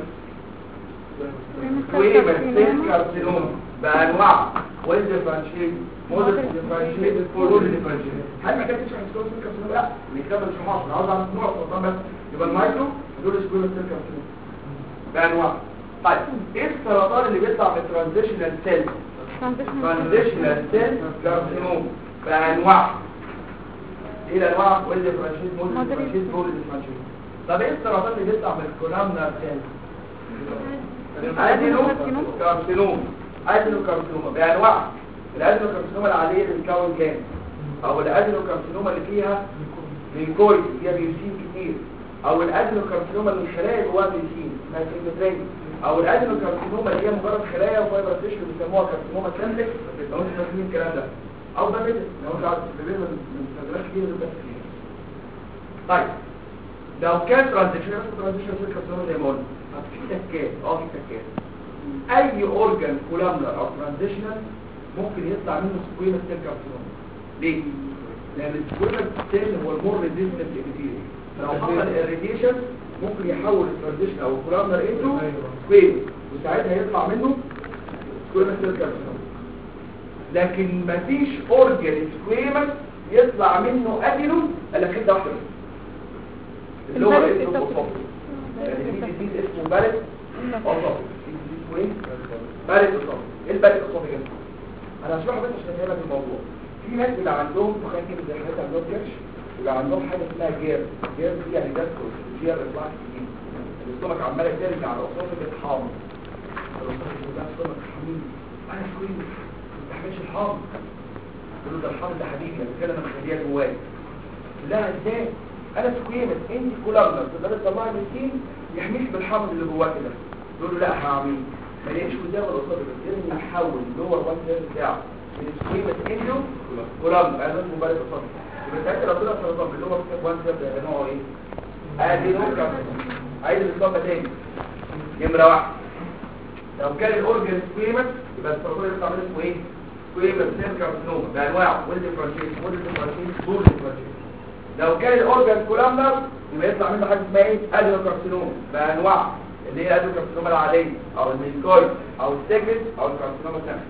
سكويمس سيل كارسينوما بانواع ويل ديفرنشيت موديل ديفرنشيت فول ديفرنشيت هل ما كانتش عن سكويمس سيل كارسينوما لا نكمل شرحها انا عاوز اعرف نوع السرطان بس يبقى المايكرو دول سكويمس سيل كارسينوما بانواع طيب ايه السرطان اللي بيطلع من ترانزيشنال سيل ترانزيشنال سيل كارسينوما بانواع ايه الانواع ويل ديفرنشيت موديل ديفرنشيت فول ديفرنشيت طب ايه السرطان اللي بيطلع من الكولامنر سيل ادينو كارسينوما ادينو كارسينوما بانواع الادينو كارسينوما العاديه اللي بتكون كام او الادينو كارسينوما اللي فيها ميكويد فيها بيوسين كتير او الادينو كارسينوما اللي الخلايا جواها بيوسين اسمها كلمتين او الادينو كارسينوما اللي هي مجرد خلايا وفايبر تيشو بيسموها كارسينوما سنتك لو انتوا فاكرين الكلام ده او ده كده لو انتوا عارفين من من صدرات كتير بس كتير طيب لو كان ترانزيشن ترانزيشن في الكارسينوما زي ما قلنا في تكات اه في تكات اي اورجان كولامنر او ترانزيشنال ممكن يطلع منه سكويمس سيل كارسينوما ليه لان السكويمس سيل هو المور ريزيستنت ابيثيليوم فلو حصل irrigation ممكن يحول الترانزيشن او الكولامنر انتو سكويمس وساعتها يطلع منه سكويمس سيل كارسينوما لكن مفيش اورجان سكويمس يطلع منه ادينو الا في حته واحده بس اللي هو البارد اسمه التوكسيك. بوصف يعني في ديزيز اسمه بارد أصابي في ديزيز اسمه ايه؟ بارد أصابي ايه البارد أصابي ده؟ انا هشرح بس عشان افهمك الموضوع في ناس بيبقى عندهم دخان كده زي حالات عندهم كرش بيبقى عندهم حاجه اسمها جير جير دي يعني جاسترو جير اطلاع كتير السمك عماله ترجع على الاسطح بتحامض الاسطح بتقول لها السمك حبيبي انا كويس ما بتحملش الحامض تقول له ده الحامض ده حبيبي انا كده انا مخليها جوايا لا ازاي انا سكويمت انت كولابنا تقدر تطلعي من السين يحميش بالحامض اللي جواك ده تقول له لا هعمل ما لقيتش قدام القصاد بس لازم نحول اللور وان سيرف بتاعه من سكويمت اندو كولابنا انا لازم مبالغ قصاد يبقى ساعتها لو طلع سرطان باللور وان سيرف ده نوعه ايه؟ ادي نوع عايز الاصابه تاني نمره واحد لو كان الاورجن سكويمت يبقى السرطان يطلع منه اسمه ايه؟ سكويمت سيرف كارسينوما بانواعه والديفرنشيشن والديفرنشيشن بول ديفرنشيشن لو كان الاورجن كولامنر يبقى يطلع منه حاجه اسمها ايه ادينوكارسينوما بانواع اللي هي الادينوكارسينوما العاديه او الميلكويد او السيجمنت او الكارسينوما الثانيه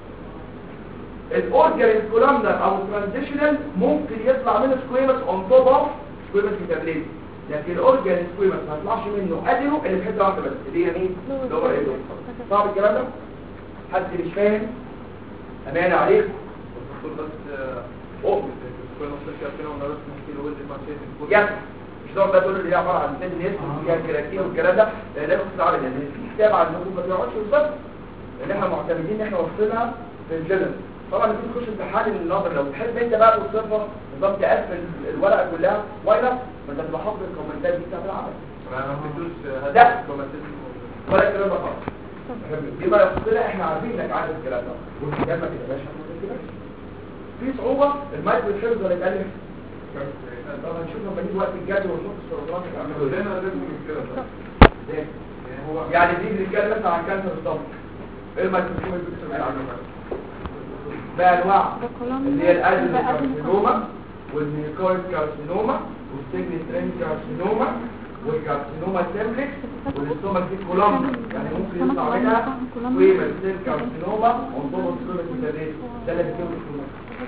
الاورجن كولامنر او الترانزيشنال ممكن يطلع منه سكويمس اون توب اوف سكويمس ميتابليزم لكن الاورجن سكويمس ما يطلعش منه ادينو اللي في حته واحده بس اللي هي مين لور ايدو صعب الكلام ده حد مش فاهم امانه عليكم بس اؤمن كل ما تشكل فينا ونرد نحكي له ولد ما شيء بجد مش دور بقى تقول اللي هي عباره عن سن ناس وفيها كراكين والكلام ده لان ده اختصار لان في كتاب عندكم ما بيقعدش بالظبط لان احنا معتمدين ان احنا وصلنا في الجنرال طبعا لما تيجي تخش امتحان النظر لو تحب انت بقى توصفها نظام تقفل الورقه كلها واي لا ما انت تبقى حافظ الكومنتات دي بتاعت العمل انا ما بدوش لا. هذا كومنتات ولا الكلام ده خالص دي بقى يخصنا احنا عارفين انك عارف الكلام ده والكتاب ما كتبهاش ما كتبهاش في صعوبه المايك والحفظ ولا يتالف طبعا نشوف لما نيجي وقت الجد ونشوف السرطان هيعملوا ايه كلنا لازم من كده بس. ليه؟ يعني هو يعني دي بنتكلم مثلا عن كانسر الضغط ايه الميكروسكوب اللي بيكتب عنه بانواع اللي هي الادينوكارسينوما والميوكويد كارسينوما والسيجنسترين كارسينوما والكارسينوما سيمبلكس والاستومك دي كولوم يعني ممكن يطلع منها سكويمال سيل كارسينوما وانطوموس سكويمال سيتابيت ده اللي بيكتب الكولوم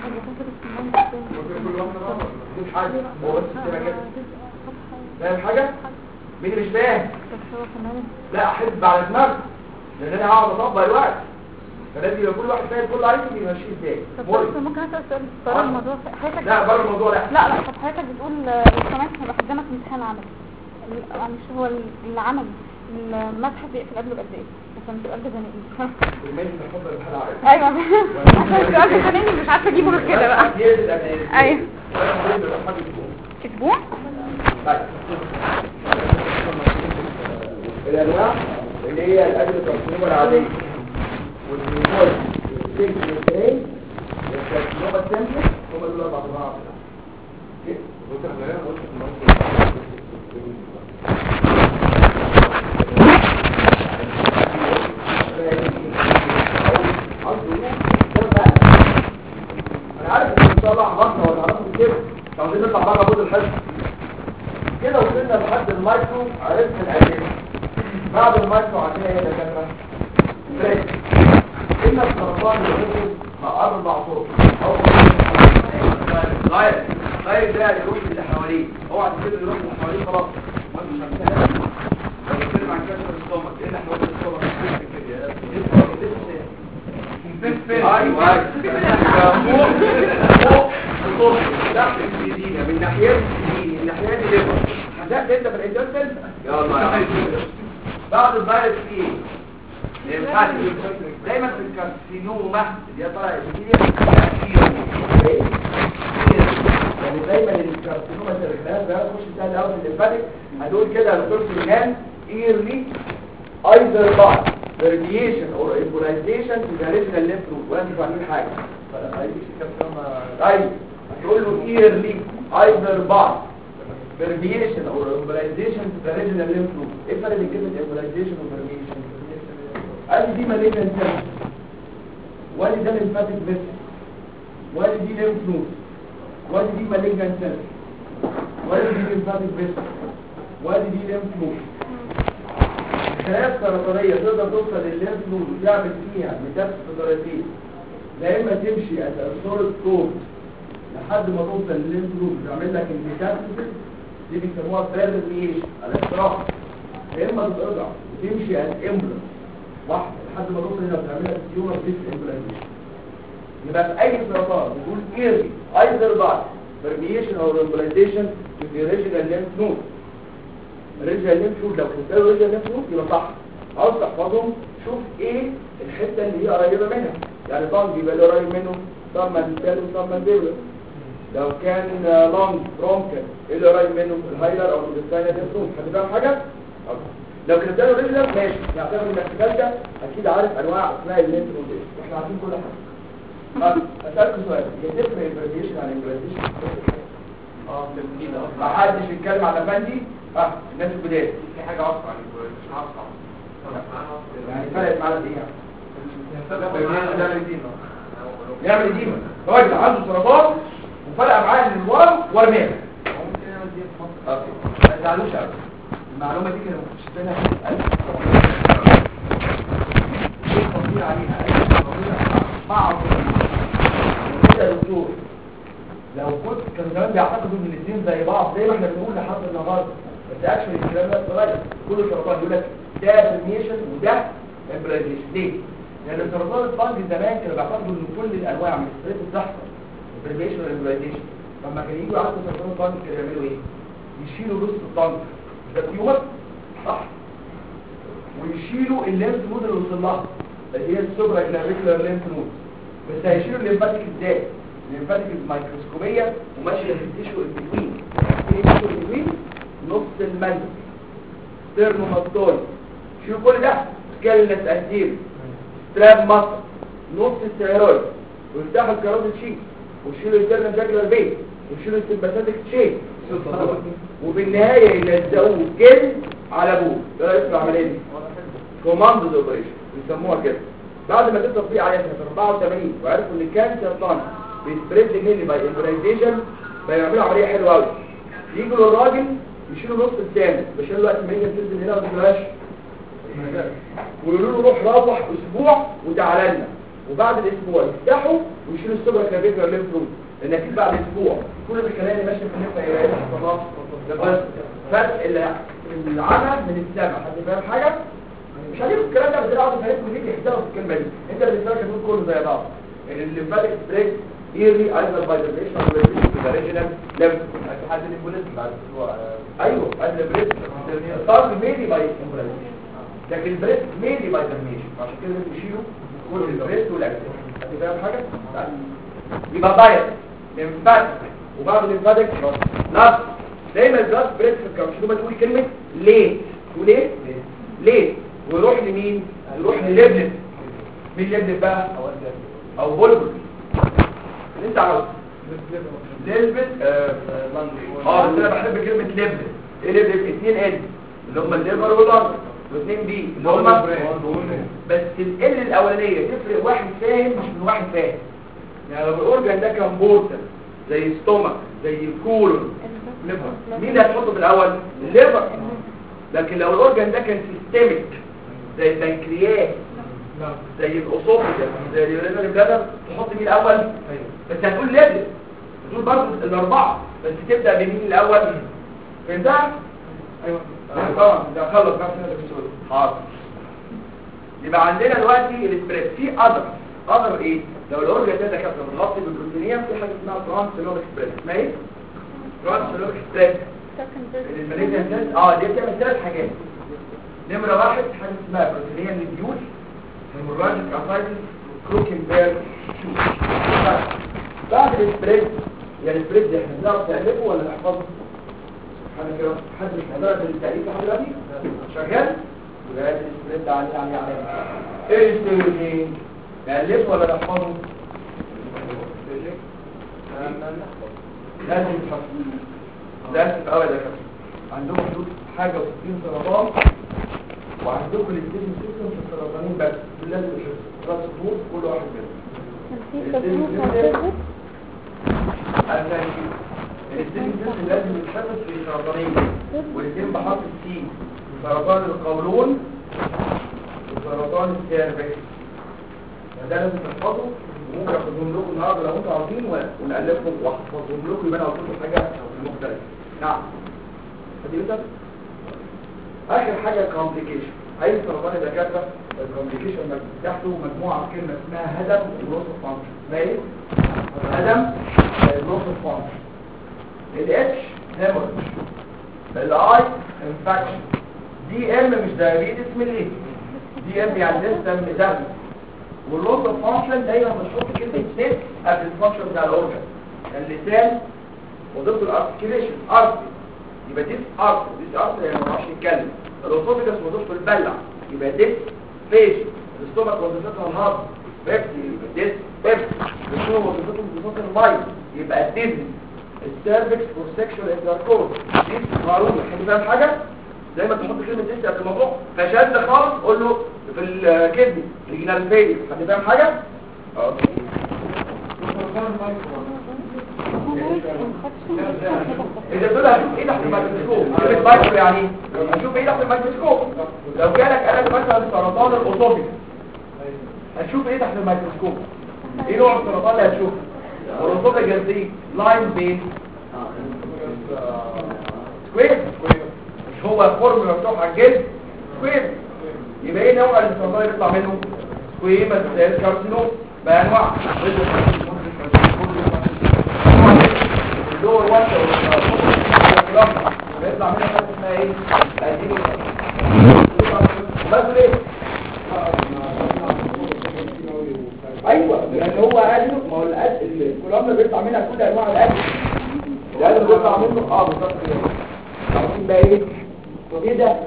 كل واحد بقى مش حاجه هو بس كده كده فاهم حاجه مين اللي مش فاهم لا احب على دماغي لان انا هقعد اطبق الوقت فلازم يبقى كل واحد فاهم كل عليه يمشي ازاي طب مرهق. بص ممكن اسال سؤال بره الموضوع حضرتك لا بره الموضوع لا لا لا طب حضرتك بتقول آه، لو سمحت هيبقى قدامك امتحان عملي ال- آه، مش هو ال- العمل المسح بيقفل قبله بقد ايه عشان السؤال ده زنقني الميل بحب الحلقه عارف ايوه عشان السؤال ده زنقني مش عارفه اجيبه غير كده بقى ايوه اسبوع الانواع اللي هي الادرينالين العاديه والنيكول والسيكلين والكارسينوما السيمبل هم دول اربع انواع اوكي قلت احنا ايه قلت في انا عارف ان نطلع بره ولا عرفت كده لو عايزين نطلع بره بود الحزب كده وصلنا لحد المايكرو عرفنا الادله بعد المايكرو عندنا ايه يا دكاتره بريك ان السرطان يرتبط مع اربع طرق او غير غير ده يروح اللي حواليه اوعى تسيب يروح اللي حواليه خلاص ما انتش هتسهل بنتكلم عن كسر السtomach ايه اللي احنا قلنا السtomach ايوه ايوه فوق فوق تحت السيدينة من ناحية السيدينة من ناحية الليفر هتاخد انت في الانترسل يلا يا عم بعد الفيروس في ايه؟ للحد دايما في الكارسينوما اللي هي طالعه السيدينة يعني دايما الكارسينوما الرجلات ده خش بتاع الاول في الليمفاتيك هتقول كده يا دكتور سليمان ايرلي either by radiation or embolization to the original lymph node ولا انتوا فاهمين حاجه ايوه هتقول له yearly either by radiation or embolization to the original lymph node ايه الفرق بين كلمه embolization و radiation قال لي دي malignant cell وادي ده lymphatic vessel وادي دي lymph node وادي دي malignant cell وادي دي lymphatic vessel وادي دي lymph node الخلايا السرطانية تقدر توصل للليمف نود وتعمل فيها ميتابس بطريقتين لا اما تمشي اتأثرت كود لحد ما توصل للليمف نود وتعمل لك الميتابسيس دي بيسموها بيرميشن الاختراق يا اما تتقطع وتمشي ات امبلس واحدة لحد ما توصل هنا وتعمل لك تيومر ديس امبلانتيشن يبقى في اي سرطان بتقول ايرلي ايزر بعد permeation or embolization to the original lymph node ريجنال ليمف نود لو كنت له ريجنال ليمف نود يبقى صح عاوز تحفظهم شوف ايه الحته اللي هي قريبه منها يعني طن بيبقى اللي قريب منه طن مانتال وطن مانديبولر لو كان لونج برونكل ايه اللي قريب منه الهايلر او الدستاينر ليمف نود حد فاهم حاجه أوكي. لو كنت له ريجنال ماشي يعتبر انك ده اكيد عارف انواع اسماء الليمف نود ايه واحنا عارفين كل حاجه طب اسالكم سؤال هي تفرق البرزيشن عن البرزيشن اه تمثيل ما حدش يتكلم على فندي اه الناس الجداد في حاجة أصعب عن الكورة مش أصعب يعني فرقت معانا في ايه يعني ده دي يعمل ديما راجل عنده سرطان وفرق معاه ان الورم ورميه ممكن يعمل دي في مصر اوكي ما تزعلوش قوي المعلومه دي كده ما كنتش فاهمها ايه تفصيل عليها اي تفصيل مع كده يا دكتور لو كنت كانوا زمان بيعتقدوا ان الاثنين زي بعض زي ما احنا بنقول لحد النهارده بس اكشن الكلام ده اتغير كل سرطان يقول لك ده برميشن وده امبلايزيشن ليه؟ لان سرطان الفنج زمان كانوا بيعتقدوا ان كل الانواع من الستريس بتحصل برميشن والامبلايزيشن لما كانوا يجوا يعالجوا سرطان الفنج كانوا يعملوا ايه؟ يشيلوا نص الفنج ده تيومر صح؟ ويشيلوا الليمف نود اللي وصل لها اللي هي السوبرا كلافيكولار ليمف نود بس هيشيلوا الليمفاتيك ازاي؟ الليمفاتيك مايكروسكوبيه وماشيه في التيشو البتوين ايه التيشو البتوين؟ نص المنزل ستيرنوماستويد شيلوا كل ده سكالنس انتير ستراب مصر نص الثيرويد ويفتحوا الكاروتيد شيت ويشيلوا الانترنال جاكولار بيت ويشيلوا السمباثيك شيت وبالنهايه يلزقوه جلد على ابوه ده رئيس العمليه دي كوماندو اوبريشن بيسموها كده بعد ما تطبق عليها سنه 84 وعرفوا ان الكانسر طن بيسبريد ميلي باي امبرايزيشن بيعملوا عمليه حلوه قوي يجوا للراجل يشيلوا نص الثاني بيشيلوا الوقت ما هي تنزل هنا ما تجيبهاش ويقولوا له روح روح اسبوع وتعالى لنا وبعد الاسبوع يفتحوا ويشيلوا السوبر كلافيكولار ليمف نود لان اكيد بعد اسبوع كل الخلايا اللي ماشيه في الليمف هي خلاص بس فرق اللي العمى من السمع حد فاهم حاجه مش هجيب الكلام ده بس انا عاوز افهمكم ليه بيحتوي في الكلمه دي انت بالنسبه لك هتقول كله زي بعض ان الليمفاتيك بريك ايرلي ايزر باي ديفيشن او ريجنال ليمف حد الإمبوليزم بعد أسبوع ايوه قبل بريك صار ميلي باي امبلايزيشن لكن البريست ميلي باي ديفيشن عشان كده لازم يشيلوا كل البريست والاجزاء انت فاهم حاجه طيب. يبقى بايت ليمفاتيك وبعد الليمفاتيك لا دايما البلاد بريست في الكارسينوما تقول كلمه ليه تقول ايه ليه ويروح لمين يروح لليبلب مين ليبلب بقى او بولبل اللي انت عاوزه ليبلب اه آه، بس انا بحب كلمه ليبلب ايه ليبلب اتنين ال اللي هم الليفر واللنج واثنين بي اللي هم بس ال الاولانيه تفرق واحد فاهم مش من واحد فاهم يعني لو الاورجن ده كان بورتال زي ستومك زي الكولون ليفر مين اللي هتحطه في الاول الليفر لكن لو الاورجن ده كان سيستميك زي البنكرياس زي الاسوفجس زي اليورينال بلادر تحط مين الاول بس هتقول ليفل هتقول برضه الاربعه بس تبدا بمين الاول فهمتها ايوه طبعا ده خلص نفسنا في السؤال حاضر يبقى عندنا دلوقتي الاسبريس في اذر اذر ايه لو الاورجن ده دكاتره متغطي بالبروتينيه في حاجه اسمها ترانس سيلول اكسبريس اسمها ايه ترانس سيلول اكسبريس الماليزيان سيلز اه دي بتعمل ثلاث حاجات نمره واحد حاجه اسمها بروتينيه نديول هيموراجيك افايتس كروكنبيرج بعد الاسبريس يعني الاسبريس ده احنا بنعرف نألفه ولا نحفظه حاجه كده حد مش حضرتك التأليف لحد دلوقتي شغال يبقى الاسبريس ده عليه عليه عليه ايه الاستيروجين نألفه ولا نحفظه لازم تحفظه لازم في اول كده عندكم حدود حاجه و60 سرطان وعندكم الاستيشن سيستم في السرطانين بس دول لازم تحفظوا ثلاث شهور كل واحد منهم الاستيشن سيستم لازم يتحفظ في سرطانين والاثنين بحرف السي سرطان القولون وسرطان السيرفكس ده لازم تحفظه وممكن اخدهم لكم النهارده لو انتوا عاوزين ونألفهم واحفظهم لكم يبقى انا قلت لكم حاجه مختلفه نعم فدي بس اخر حاجه كومبليكيشن اي سرطان الدكاتره الكومبليكيشن تحته مجموعه كلمه اسمها هدم ولوس فانكشن اسمها ايه هدم لوس فانكشن الاتش هيموريج الاي انفكشن دي ام مش دايابيتس ميليتس دي ام يعني لسه مدرس واللوس اوف فانكشن دايما بنحط كلمه سيت قبل الفانكشن بتاع الاورجن اللسان وضد الارتكيليشن ارتي يبقى ديس ارتي ديس ارتي يعني ما بنعرفش نتكلم الاسوفيجاس وظيفته البلع يبقى ديس فيش الاستومك وظيفتها الهضم بيبسي يبقى ديس بيبسي الشنو وظيفته وظيفه الميه يبقى ديزني السيرفكس فور سيكشوال انتركورس دي معلومه حد فاهم حاجه زي ما تحط كلمه ديس قبل الموضوع فشد خالص قول له في الكدني ريجنال فيلير حد فاهم حاجه اه انت بتقول هشوف ايه تحت الميكروسكوب كلمه مايكرو يعني ايه هشوف ايه تحت الميكروسكوب لو جالك قالك مثلا سرطان الاسوفيس هتشوف ايه تحت الميكروسكوب ايه نوع السرطان اللي هتشوفه الاسوفيس دي لاين بين سكوير مش هو الفورم مفتوح على الجلد سكوير يبقى ايه نوع السرطان اللي بيطلع منه سكويما سيل كارسينوم بانواع الدور واحده بيطلع منها حاجه اسمها ايه ادينو بس ليه ايوه لان هو ادينو ما هو الأد- الكولومنا بيطلع منها كل انواع الادينو الادينو بيطلع منه اه بالظبط كده عارفين بقى ايه ايه ده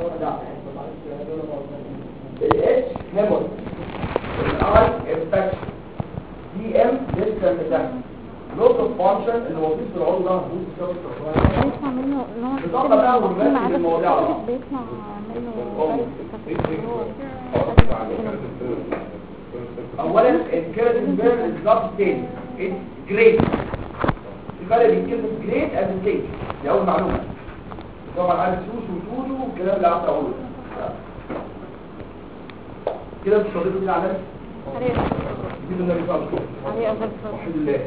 الاتش هيمور الاي انفكشن دي ام لسه متاح لوت اوف فانكشن اللي وظيفه العضو ده هبوط بسبب التكرار بيطلع منه ان هو بيطلع بقى كل ما عدد المواضيع على بعض. بيطلع منه اولا الكيراتين بيرن از نوت ستيج اتس جريت الفرق بين كلمه جريت اند ستيج دي اول معلومه طبعا عارف سوس وتوزو والكلام اللي قعدت اقوله كده مش فاضل لي على دي النبي صلى الله عليه وسلم وحد الله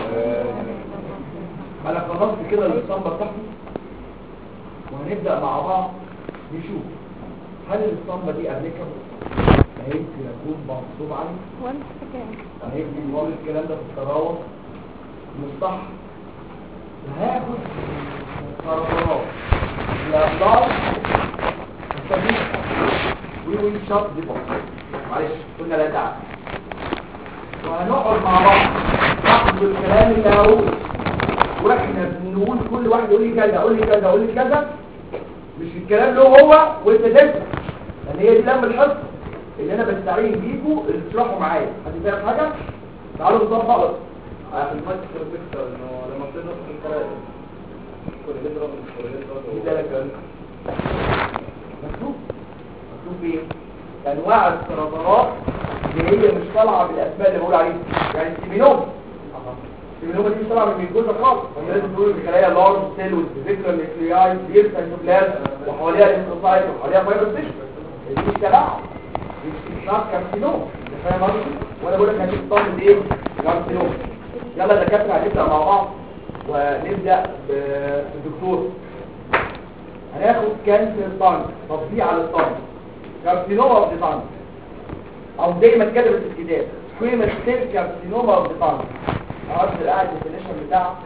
انا خلصت كده الاسطمبه بتاعتي وهنبدا مع بعض نشوف هل الاسطمبه دي ابليكابل هيمكن اكون مغصوب عليه وانت فاكر هيمكن نقول الكلام ده في التراوح مش صح هاخد قرارات لا السبيل وي وي شوت دي بوكس معلش كنا لا تعب وهنقعد مع بعض ناخد الكلام اللي هقوله واحنا بنقول كل واحد يقول لي كذا قول لي كذا قول لي كذا مش الكلام له هو وانت تفهم لان هي دي لما الحصه اللي انا بستعين بيكوا اللي تشرحوا معايا حد فاهم حاجه تعالوا نطبق في الماتش كده بيكسر انه لما بتضرب في القراءة كل بيضرب كل بيضرب ذلك مكتوب مكتوب ايه انواع السرطانات اللي هي مش طالعه بالاسماء اللي بقول عليها يعني السيمينوم السيمينوم دي مش طالعه من الجزء خالص هي لازم تقول الخلايا لارج سيل والفيكتور نيكلياي دير سايتوبلازم وحواليها الانتروسايت وحواليها فايبر تيشو دي مش تبعها دي مش ناس كارسينوم انت فاهم قصدي وانا بقول لك هتطمن ايه كارسينوم يلا دكاتره هنبدا مع بعض ونبدا بالدكتور هناخد كانسر طنج تطبيق على الطنج كارسينوما اوف ذا طنج او زي ما اتكتبت في الكتاب سكويمس سيل كارسينوما اوف ذا طنج عرفت القاعده الديفينيشن بتاعها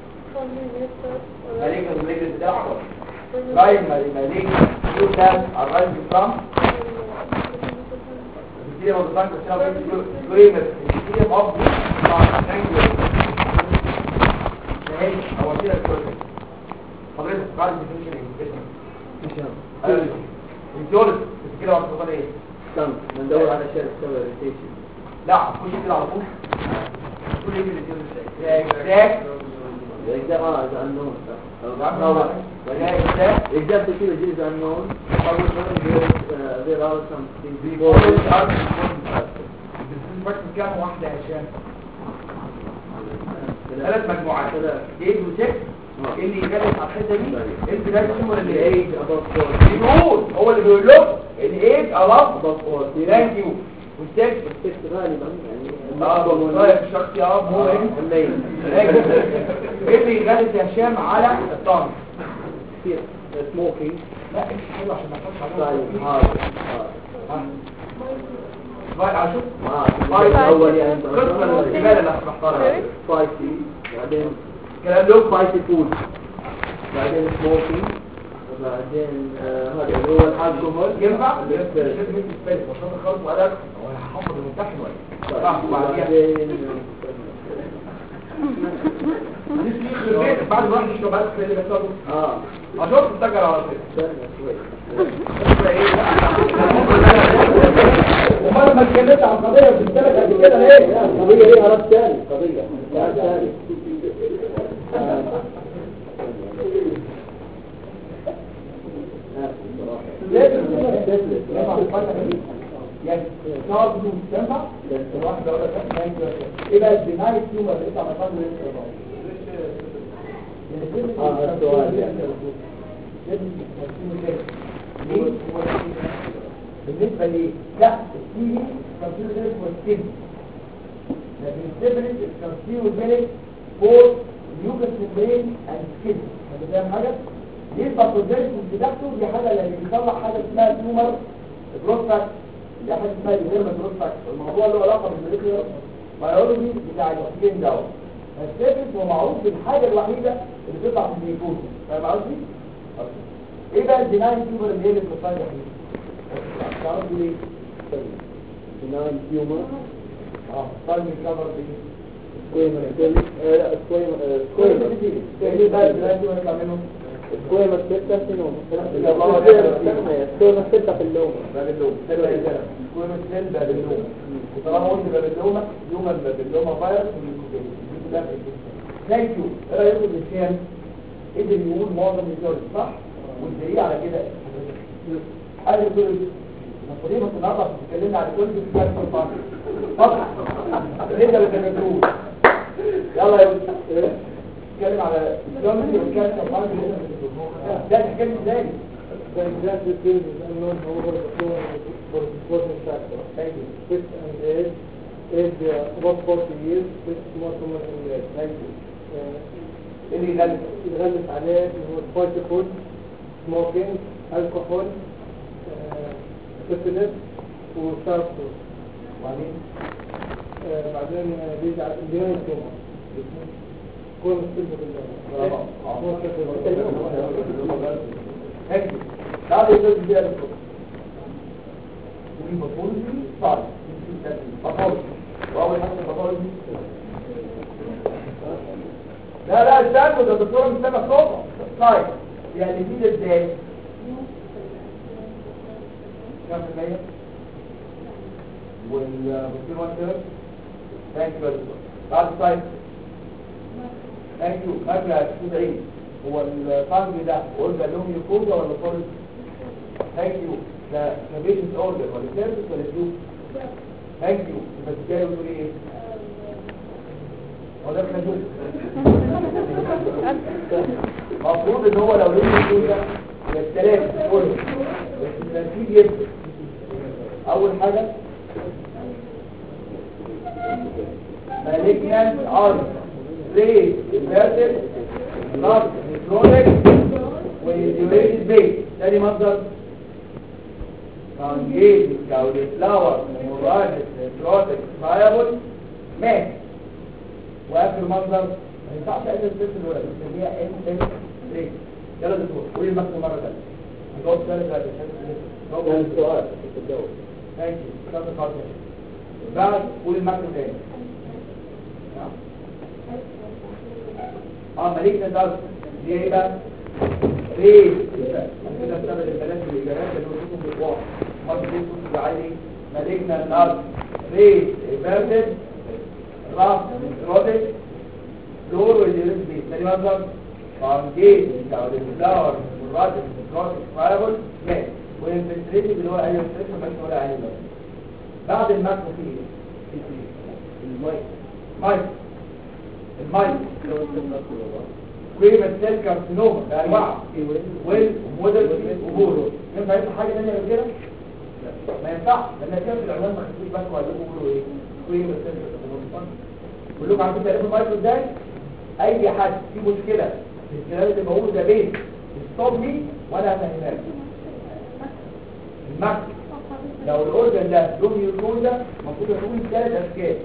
مالجن مالجن بتاعها برايمري مالجن يو كان ارايز فروم بكتيريا اوف ذا طنج سكويمس بكتيريا اوف ذا طنج هي هو كده الكل حضرتك قاعد الديفينيشن ايه اسمك الجولد كده وصفات ايه كم ندور على شيء تسوي ريتيشن لا خش كده على طول كل ايه اللي اكزاكت الاجزاء اه اذا انون اكزاكت الاجزاء كثير جيز انون اول شيء there are some things بيقول before الارض بس كام واحده يا هشام ثلاث مجموعات ثلاث. 8 و6 اللي يجلس على الحته دي انت ده اسمه اللي the ايه age above 40 بيقول هو اللي بيقول لكم الايج الاف above 40 ثانك يو والسكس الست غالبا يعني اه رايك الشخص يا اب هو ايه الليل ايه اللي يغلس يا هشام على الطن كثير سموكينج لا مش حلو عشان ما تحطش طيب عليه هذا بقى اشوف هذا الاول يعني قسم الزباله اللي هتحطها سبايسي بعدين الكلام له سبايسي فود بعدين سموكينج وبعدين آه، هذا اللي هو الحاج جمهور ينفع؟ ينفع شد من السبيس بسيطة خالص وقال لك هو هحفظ الممتحن ولا صح وبعديها نسي يخرب بيتك بعد ما راح يشرب بس اللي بيحصل اه اشوف تفتكر على طول استنى شوي ومرة ما اتكلمت عن قضية وبتتكلم قد كده ليه؟ القضية دي عرفت ثاني قضية عرفت ثاني لازم ينفع تفكر فيه يعني صعب تنفع واحدة ولا ثانية ايه بقى الدماغ التيومر اللي انت عملتها من اه السؤال يعني بالنسبة لي لا السيري كمسير غير كوستين لكن السيبريت الكمسير والملك فور نيوكس ممبرين اند سكين انت فاهم حاجة؟ يبقى البروجيكشن بتاعته دي حاجة اللي بيطلع حاجة اسمها تيومر جروث فاكتور دي حاجة اسمها ديفيرما جروث فاكتور الموضوع له علاقة بالموليكيولر بيولوجي بتاع السكين دوت السيبريت هو معروف بالحاجة الوحيدة اللي بتطلع في الجلوكوز فاهم قصدي؟ ايه بقى الديناين تيومر اللي هي اللي بتصيح دي؟ تعرفوا ليه؟ بناين تيومر اه طالب الكفر دي سكويمر آه، لا سكويمر آه، سكويمر ايه بقى الديناين تيومر اللي بيعملوا؟ سكويمر ستة سنوم لا، الله أكبر. سكويمر ستة في اللوم بابلوم حلو يا زلمه كل السيل بابلوم وطالما قلت بابلومه يوم البابلومه فيروس ثانك يو ايه رايكم ان الشام قدر يقول معظم الجوز صح والدليل على كده قال الجوز المفروض بس النهارده عشان اتكلمنا على الجوز في كام فرق طبعا اللي انت بتقول يلا يا ولد. اتكلم على الجوز في كام فرق اللي انت بتقول ده تحكي ازاي The exact details is unknown, however, the flow for the supporting factor. Thank you. Six and age, age uh, about 40 years, six more common in age. Thank you. Uh, اللي يغلب يتغلب عليه اللي هو الفاست فود سموكينج الكحول سيفيلس وشارب فود وبعدين آه، بعدين آه، بيجي على الجنين توما كل مستلزم برافو. بالله Thank you. بعد الجزء دي انا بقول الباثولوجي صعب باثولوجي واول حاجه الباثولوجي لا لا استنوا ده الدكتوره مش سامع صوتها طيب يعني دي ده ازاي كم في المية والبكتير وان كده ثانك يو بعد طيب ثانك يو ماكلا تدعي هو الفانج ده اورجا لهم يكوزا ولا فورس ثانك يو ده كبيشنت اورجا ولا سيرفيس ولا تيوب ثانك يو بس جاي بتقول ايه هو ده خجول المفروض ان هو لو ليه يكوزا الثلاث كله بس الترتيب يفرق اول حاجه malignant ulcer raised inverted not necrotic ويديوريتد بيت تاني مصدر كونجيت كاوليفلاور مورانس necrotic viable مات واخر مصدر ما ينفعش اقل الست الولد بنسميها ان ان ريت يلا دكتور قولي المكتب مره ثانيه هنجاوب ثالث بعد كان السؤال في الجو ثانك يو كمل خالص بعد قول المكتب تاني اه مالكنا ده دي ايه بقى ريت كده بسبب البنات والاجابات اللي هو في الواقع ما بيكون في عادي مالكنا الارض ريت ايفيرتد راس رودك دور والجيرس بي تاني مصدر فانجيت او الفلاور والراجل الكروتيك فايبل مات والانفلتريتد اللي هو اي انفلتريشن مش ولا اي بعد الماكرو في ايه؟ في ايه؟ المايك مايك المايك كريمة سيل كارسينوما ده انواع ويل ومودل وبورو ينفع يطلع حاجه ثانيه غير كده؟ ما ينفعش لان كده في العنوان ما خدتوش بالكم وقال لكم بيقولوا ايه؟ كريمة سيل كارسينوما بقول لكم عارفين تعرفوا المايكرو ازاي؟ اي حد في مشكله في الكلام اللي بقوله ده بيت ستوب لي وانا هفهمها لك الماكرو لو الاورجن ده له ميوكوزا المفروض يكون ثلاث اشكال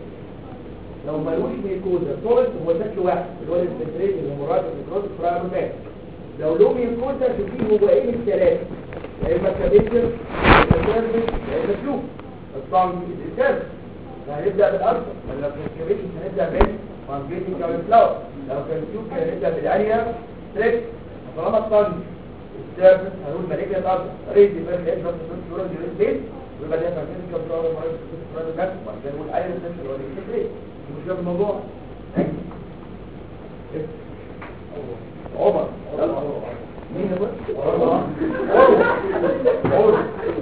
لو ملوش ميوكوزا سوليد هو شكل واحد اللي هو الانفلتريت الهيمورايد النيكروتيك فرايبومات لو لو ميوكوزا فيه هو ايه من الثلاثه يا اما كابيتر يا اما سيرفس يا اما فلو الطعم السيرفس فهنبدا بالارض لو كان كابيتر هنبدا بال فانجيتنج او الفلاور لو كان فلو هنبدا بالاريا ستريك طالما الطعم السيرفس هنقول مالكيا الارض ريد بيرن ايه بس صوره جريد بيت ويبقى ده فانجيتنج او الفلاور مرض الفلاور بس وبعد كده نقول ايرن سيرفس ولا ايه مش ده الموضوع عمر مين هو؟ عمر عمر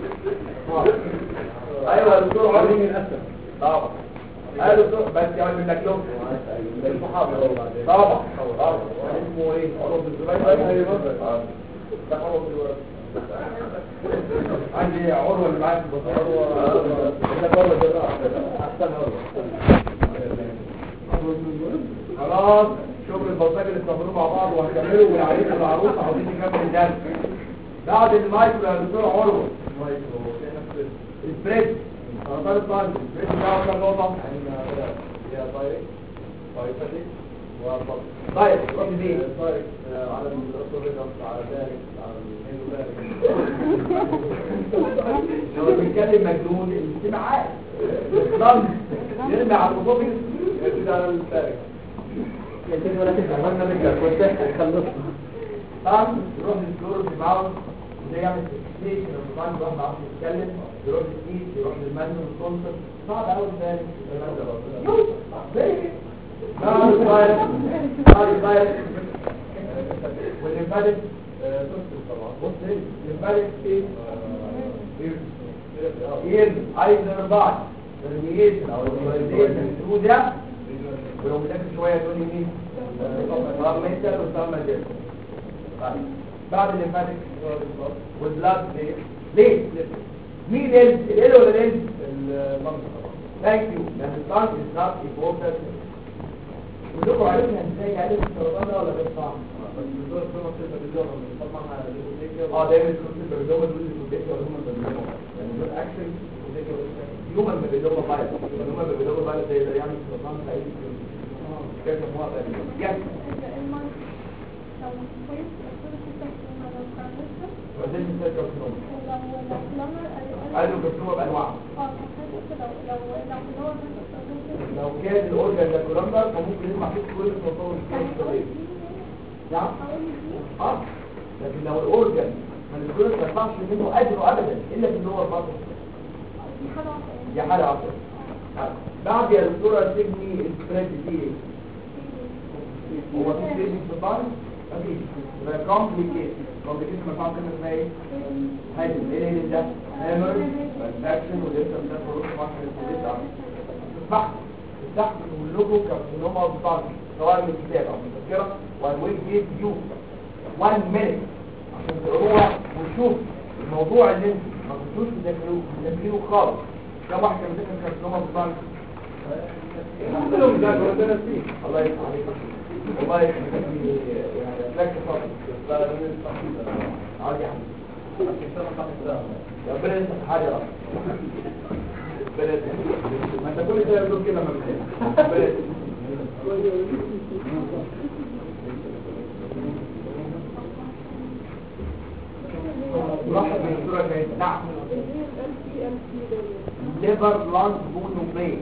ايوه يا دكتور عمر مين الاسد طبعا ايوه دكتور بس يا ولد منك لهم طبعا طبعا اسمه ايه عمر بن الزبير ايوه ده عمر بن الزبير عندي عروه اللي معاك عروه ده عروه ده احسن عروه خلاص شغل البلطجة اللي استمروا مع بعض وهكملوا والعريس والعروس عاوزين نكمل الدرس بعد المايكرو يا دكتور عروه السبريد سرطان الطن السبريد بتاعه كام نقطة؟ طيب روح ليه؟ على الرسول على ذلك على لو بيتكلم مجنون الاستماعات الضم يرمي على الخطوط يرجع على الثالث طبعا يروح للفلور في بعض وده يعمل ستيشن لو طبعا الواحد ما يعرفش يتكلم يروح للسيس يروح للمانجر والكونسر صعب قوي ازاي بعد الفاير بعد الفاير والليمفاتيك بص الليمفاتيك ايه يرمي عايز بعض الريميشن او الريميشن ده ولو بتاكل شويه تقول لي مين طب ميتال وطب مجال بعد الليمفاتيك والبلاد ليه ليه مين ال ال ولا ال ثانك يو لان الطنج از نوت امبورتنت كلكم عارفين ازاي يعني السرطان ده ولا غير صح اه دايما الكورس البريدوما دول اللي في البيت ولا هم البريدوما يعني دول اكشن يوم البريدوما فايروس يوم البريدوما فايروس زي ده يعني السرطان سعيد كيف هو يس وزين مثال كارسينوما قالوا كارسينوما بانواع لو كان الاورجن ده كولومبر فممكن يسمع فيه كل التصور نعم اه لكن لو الاورجن من الكل ما يطلعش منه اجره ابدا الا في اللور بطن دي حاله عصر بعد يا دكتوره تبني السبريد دي ايه هو في سبريد في الطعم مفيش يبقى كومبليكيت كومبليكيت ما تعرف كلمه اسمها ايه هاي ايه اللي ده هامر اكشن ولسه ده فروق واحد لسه تسمح تسمح نقول لكم كارسينوما بالطعم سواء من الكتاب او من التذكره وان ويل جيف يو 1 مينيت عشان تقروها وتشوف الموضوع اللي انتوا ما كنتوش تذاكروه تذاكروه خالص كم واحد كان بيذاكر كارسينوما بالطعم كلهم ذاكروا ده نسيه الله يفتح عليك والله يعني لك فضل لا لا من عادي يا حبيبي ربنا يفتح حاجه رب بلد ما انت كل ده بتقول كده ما بتقول بلد مرحب بالدكتوره شاهين نعم ليفر لانج بون وبرين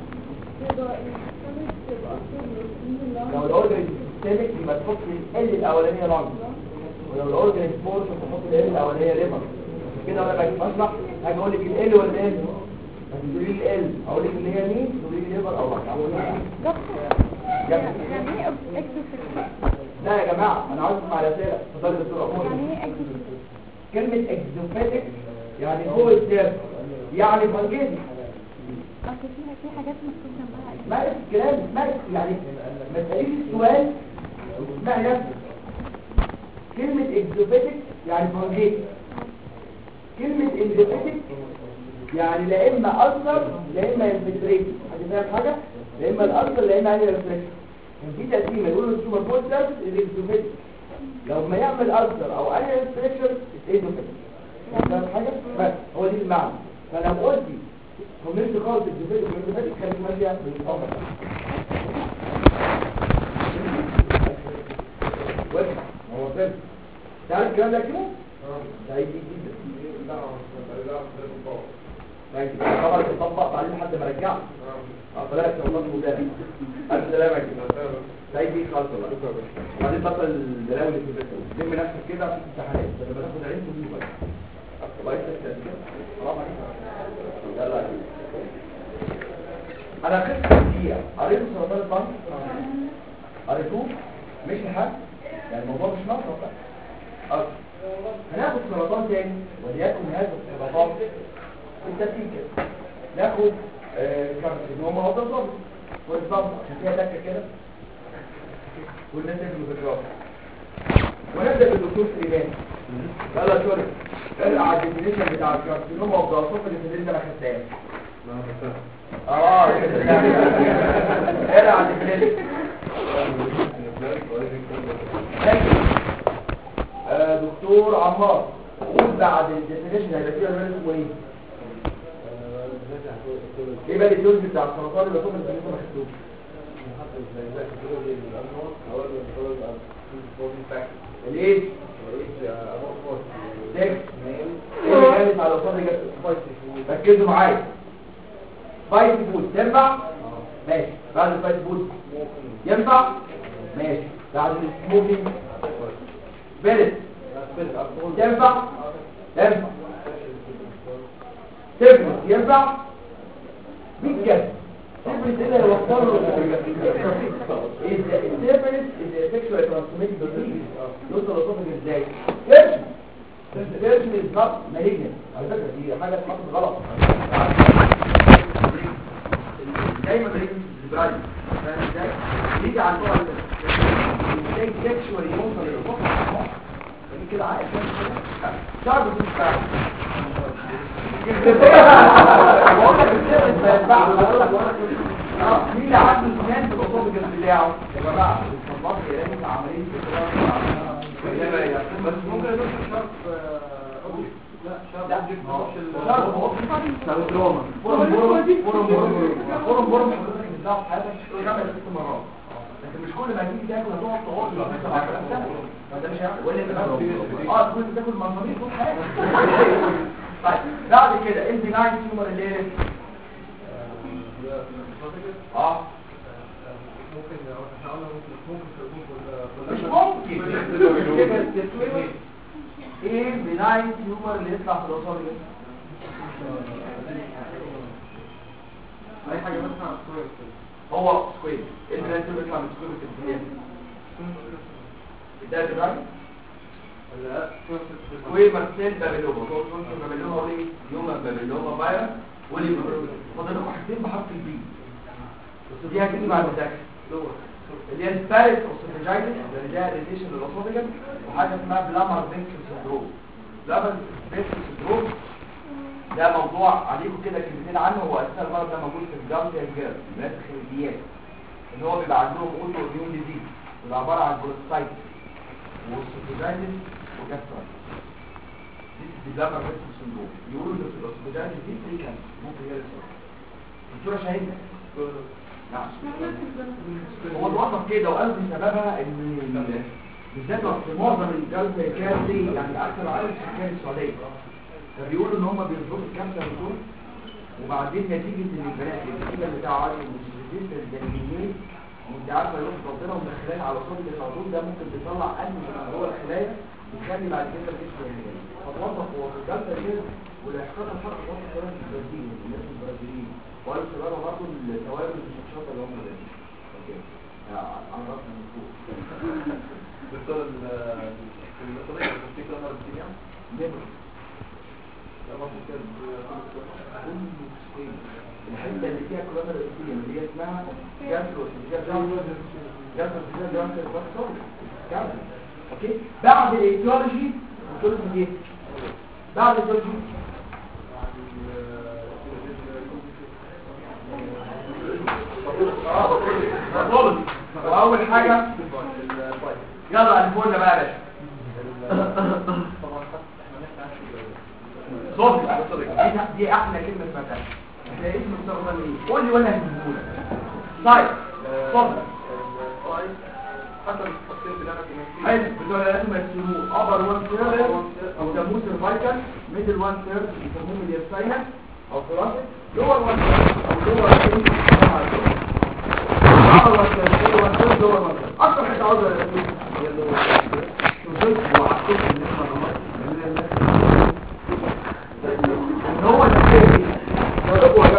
لو الاورجن سيستمك يبقى تحط ال الاولانيه لانج ولو الاورجن سبورت تحط ال الاولانيه ليفر كده انا باجي اشرح هاجي اقول لك ال ولا ال هتقولي لي ال اقول لك اللي هي مين تقولي لي ليفر او لانج اقول لك يعني ايه اكزوفيت لا يا جماعه انا عاوز اسمع الاسئله اتفضل يا دكتور اقول يعني ايه اكزوفيت كلمه اكزوفيتك يعني جوه السيرف يعني فانجيتي اصل فيها في حاجات مكتوب جنبها ايه ما الكلام ما يعني ما تساليش السؤال وتسمعي نفسك كلمة اكزوفيتك يعني فانجيتي كلمة اكزوفيتك يعني لا اما اثر لا اما انفلتريت حد فاهم حاجة لا اما الاثر لا اما انفلتريت كان في تقسيمه يقولوا السوبر بول سيرفيس الاكزوفيتك لو ما يعمل اثر او اي انفلتريشن اكزوفيتك فاهم حاجة بس هو دي المعنى فلو قلتي كومنت خالص اكزوفيتك والاكزوفيتك خليك ماشية بالفضل واسمع هو فاهم تعرف الكلام ده كده سعيد جدا لا لا لا لا سعيد جدا طبعا تطبق بعدين لحد ما رجعت اه فلاك والله مدرب الف سلامة يا جماعة. سعيد بيك خالص والله وبعدين بطل البلاوي اللي في البيت لم نفسك كده عشان الامتحانات بدل ما تاخد عين تجيب بقى الله يسلمك كده حرام عليك يلا يا جماعة. انا قصه كتير قريتوا سرطان البنك قريتوه مش لحد يعني الموضوع مش مطلق بقى أصل. هناخد سرطان تاني وليكن هذا السرطان بالترتيب كده ناخد آه، كارسينوما او ضغط والضغط عشان فيها دكه كده والناس اللي بتجرب ونبدا بالدكتور سليمان يلا شوري ارقع الديفينيشن بتاع الكارسينوما والضغط اللي في اللي انا خدتها اه ارقع الديفينيشن آه، دكتور عمار قول بعد الديفينيشن هيبقى فيها الرئيس اسمه ايه؟ ايه بقى الدوز بتاع السرطان اللي طول اللي انت ما خدتوش؟ الايه؟ سكس ايه اللي جالس على قصاد ركزوا معايا فايت فود تنفع؟ ماشي بعد الفايت فود ينفع؟ ماشي بعد السموكينج بيرت ينفع؟ ينفع تفرس ينفع؟ مين كده؟ تفرس ايه اللي هيوصل له التفرس is a sexually transmitted disease يوصل لصفر ازاي؟ تفرس تفرس is not malignant على فكرة دي حاجة اتحطت غلط دايما malignant is برايم فاهم ازاي؟ يجي على النوع ده ازاي sexually يوصل للصفر يعني كده عايز شعب مش فاهم بقول لك السيرفس ما ينفعش بقول لك اه مين اللي عنده سنان في الاسوفجس بتاعه يا جماعه الصباح يا ريت عمليه بس ممكن يدخل شرط لا شرط شرط فورم فورم فورم فورم فورم حضرتك بتزعل في حياتك خمس ست مرات لكن مش كل ما تيجي تاكل هتقعد تقعد لغايه ما تاكل فده مش هيعمل ولا انت اه تكون بتاكل مصاريف طول حياتك طيب بعد كده انت نايت تيومر اللي هي اه ممكن احنا قلنا ممكن مش ممكن ايه بناين تيومر اللي يطلع في الاصابع اي حاجه مثلا كويس هو سكوير ايه اللي لازم يطلع من سكوير في الدنيا ده بناين لا سكوير مارسيل بابلوما هو سكوير بابلوما وليه يوما بابلوما فايروس وليه فاضل لكم حاجتين بحرف البي بس دي هتيجي بعد الذاكره اللي هي الباريس اوسيفيجايتس اللي هي ريليشن للاسوفيجن وحاجه اسمها بلامر بينكل سندروم بلامر بينكل سندروم ده موضوع عليكم كده كلمتين عنه هو اساسا المرض ده موجود في الجامعه الجيرل الناس الخارجيات ان هو بيبقى عندهم اوتو اميون ديزيز بيبقى عباره عن بروستايت واوسيفيجايتس وكاسترايتس دي بلامر بينكل سندروم يقولوا ان الاوسيفيجايتس دي فري كانسر ممكن يرسل الدكتوره شاهين نعم هو الوصف كده وقال بسببها ان بالذات في معظم الجلد كان دي يعني اكثر عدد سكان السعوديه فبيقولوا ان هم بيظبطوا الكبسه دول وبعدين نتيجه ان البنات النتيجه بتاع عالي المستشفيات الجنينيه وانت عارفه يروح ربنا ومدخلين على صوت العضول ده ممكن بيطلع انهي من جوه الخلايا يخلي بعد كده الجسم يهدى فالوصف هو في الجلد كده والاحقاق الحق وصف كمان في البرازيل الناس البرازيليين وقالوا سببها برضه التوابل الشطه اللي هم بيعملوها اوكي على راسنا من فوق دكتور الطريقه اللي بتفتكر انا الدنيا نبر لما كنت الحته اللي فيها كلها رئيسيه اللي هي اسمها جاسترو جاسترو جاسترو جاسترو كامل اوكي بعد الايتيولوجي قلت لكم ايه بعد الايتيولوجي خالص واول حاجه يلا الفول بقى يا باشا صوت دي دي احلى كلمه سمعتها ده اسم السرطان ايه قول لي وانا هجيبه لك طيب صوت حسب التفصيل اللي انا كنت حلو بتوع لازم يرسموه ابر وان ثيرد او يسموه سيرفايكال ميدل وان ثيرد يسموه ميدياستاينال او ثوراسيك لور وان ثيرد او لور ابر وان ثيرد ميدل وان ثيرد لور وان ثيرد اكتر حاجه عاوزه هي اللور شوفوا وعكسوا اللي احنا ان هو النتيجه لو هو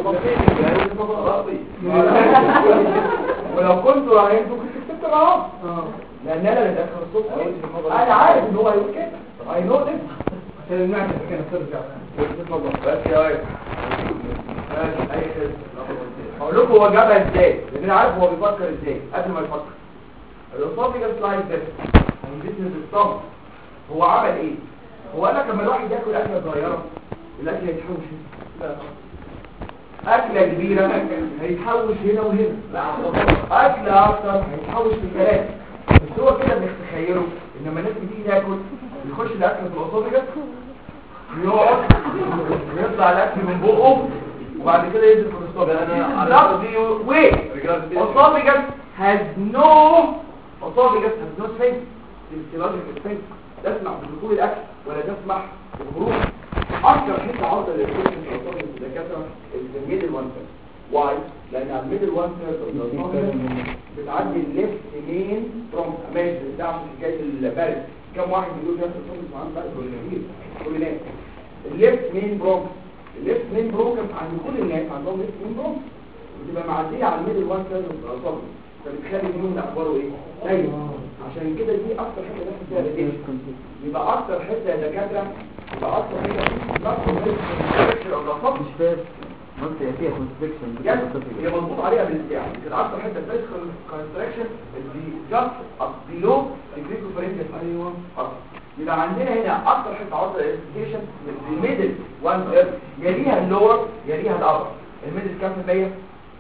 جبل ولو كنت رايحين كنت كتبت معاه لان انا اللي داخل الصوت انا عارف ان هو هيقول كده اي نو ذس عشان المعدة كانت ترجع بس يا واد ماشي اي خدمه هقول لكم هو جابها ازاي لان انا عارف هو بيفكر ازاي قبل ما يفكر الاسوفيجاس لايك ده الجسم بالصمت هو عمل ايه هو قال لك لما الواحد ياكل اكله صغيره الاكل هيتحوش هنا اكله كبيره هيتحوش هنا وهنا اكله اكتر هيتحوش في ثلاثه بس هو كده بنتخيله ان لما الناس بتيجي تاكل يخش الاكل في الاسوفيجاس يقعد ويطلع الاكل من بقه وبعد كده ينزل في الاسوفيجاس انا دي ويت esophagus has no esophagus has no space physiological space تسمح بدخول الاكل ولا تسمح بالخروج اكثر حته عرضه للكوشن في الاسophagus الدكاتره الميدل وان واي لان على الميدل وان بتعدي الليفت مين فروم ماشي ده عشان حكايه البارد كم واحد بيقول نفس الاسophagus معاه بارد ولا كتير كل ناس الليفت مين برونكس الليفت مين برونكس عند كل الناس عندهم ليفت مين برونكس بتبقى معديه على الميدل وان ثيرد في الاسophagus فبتخلي النوم اخباره ايه دايما عشان كده دي اكتر حته داخل فيها ريديشن يبقى اكتر حته يا دكاتره يبقى اكتر حته مش فاهم منطقة فيها كونستريكشن هي مضبوط عليها بالاتجاه كده اكتر حته فيزيكال كونستراكشن دي جاست بيلو الجريكو فرنجل ايوه يبقى عندنا هنا اكتر حته عرضه للانفستيشن الميدل وان ثيرد يليها اللور يليها الابر الميدل كام في المية؟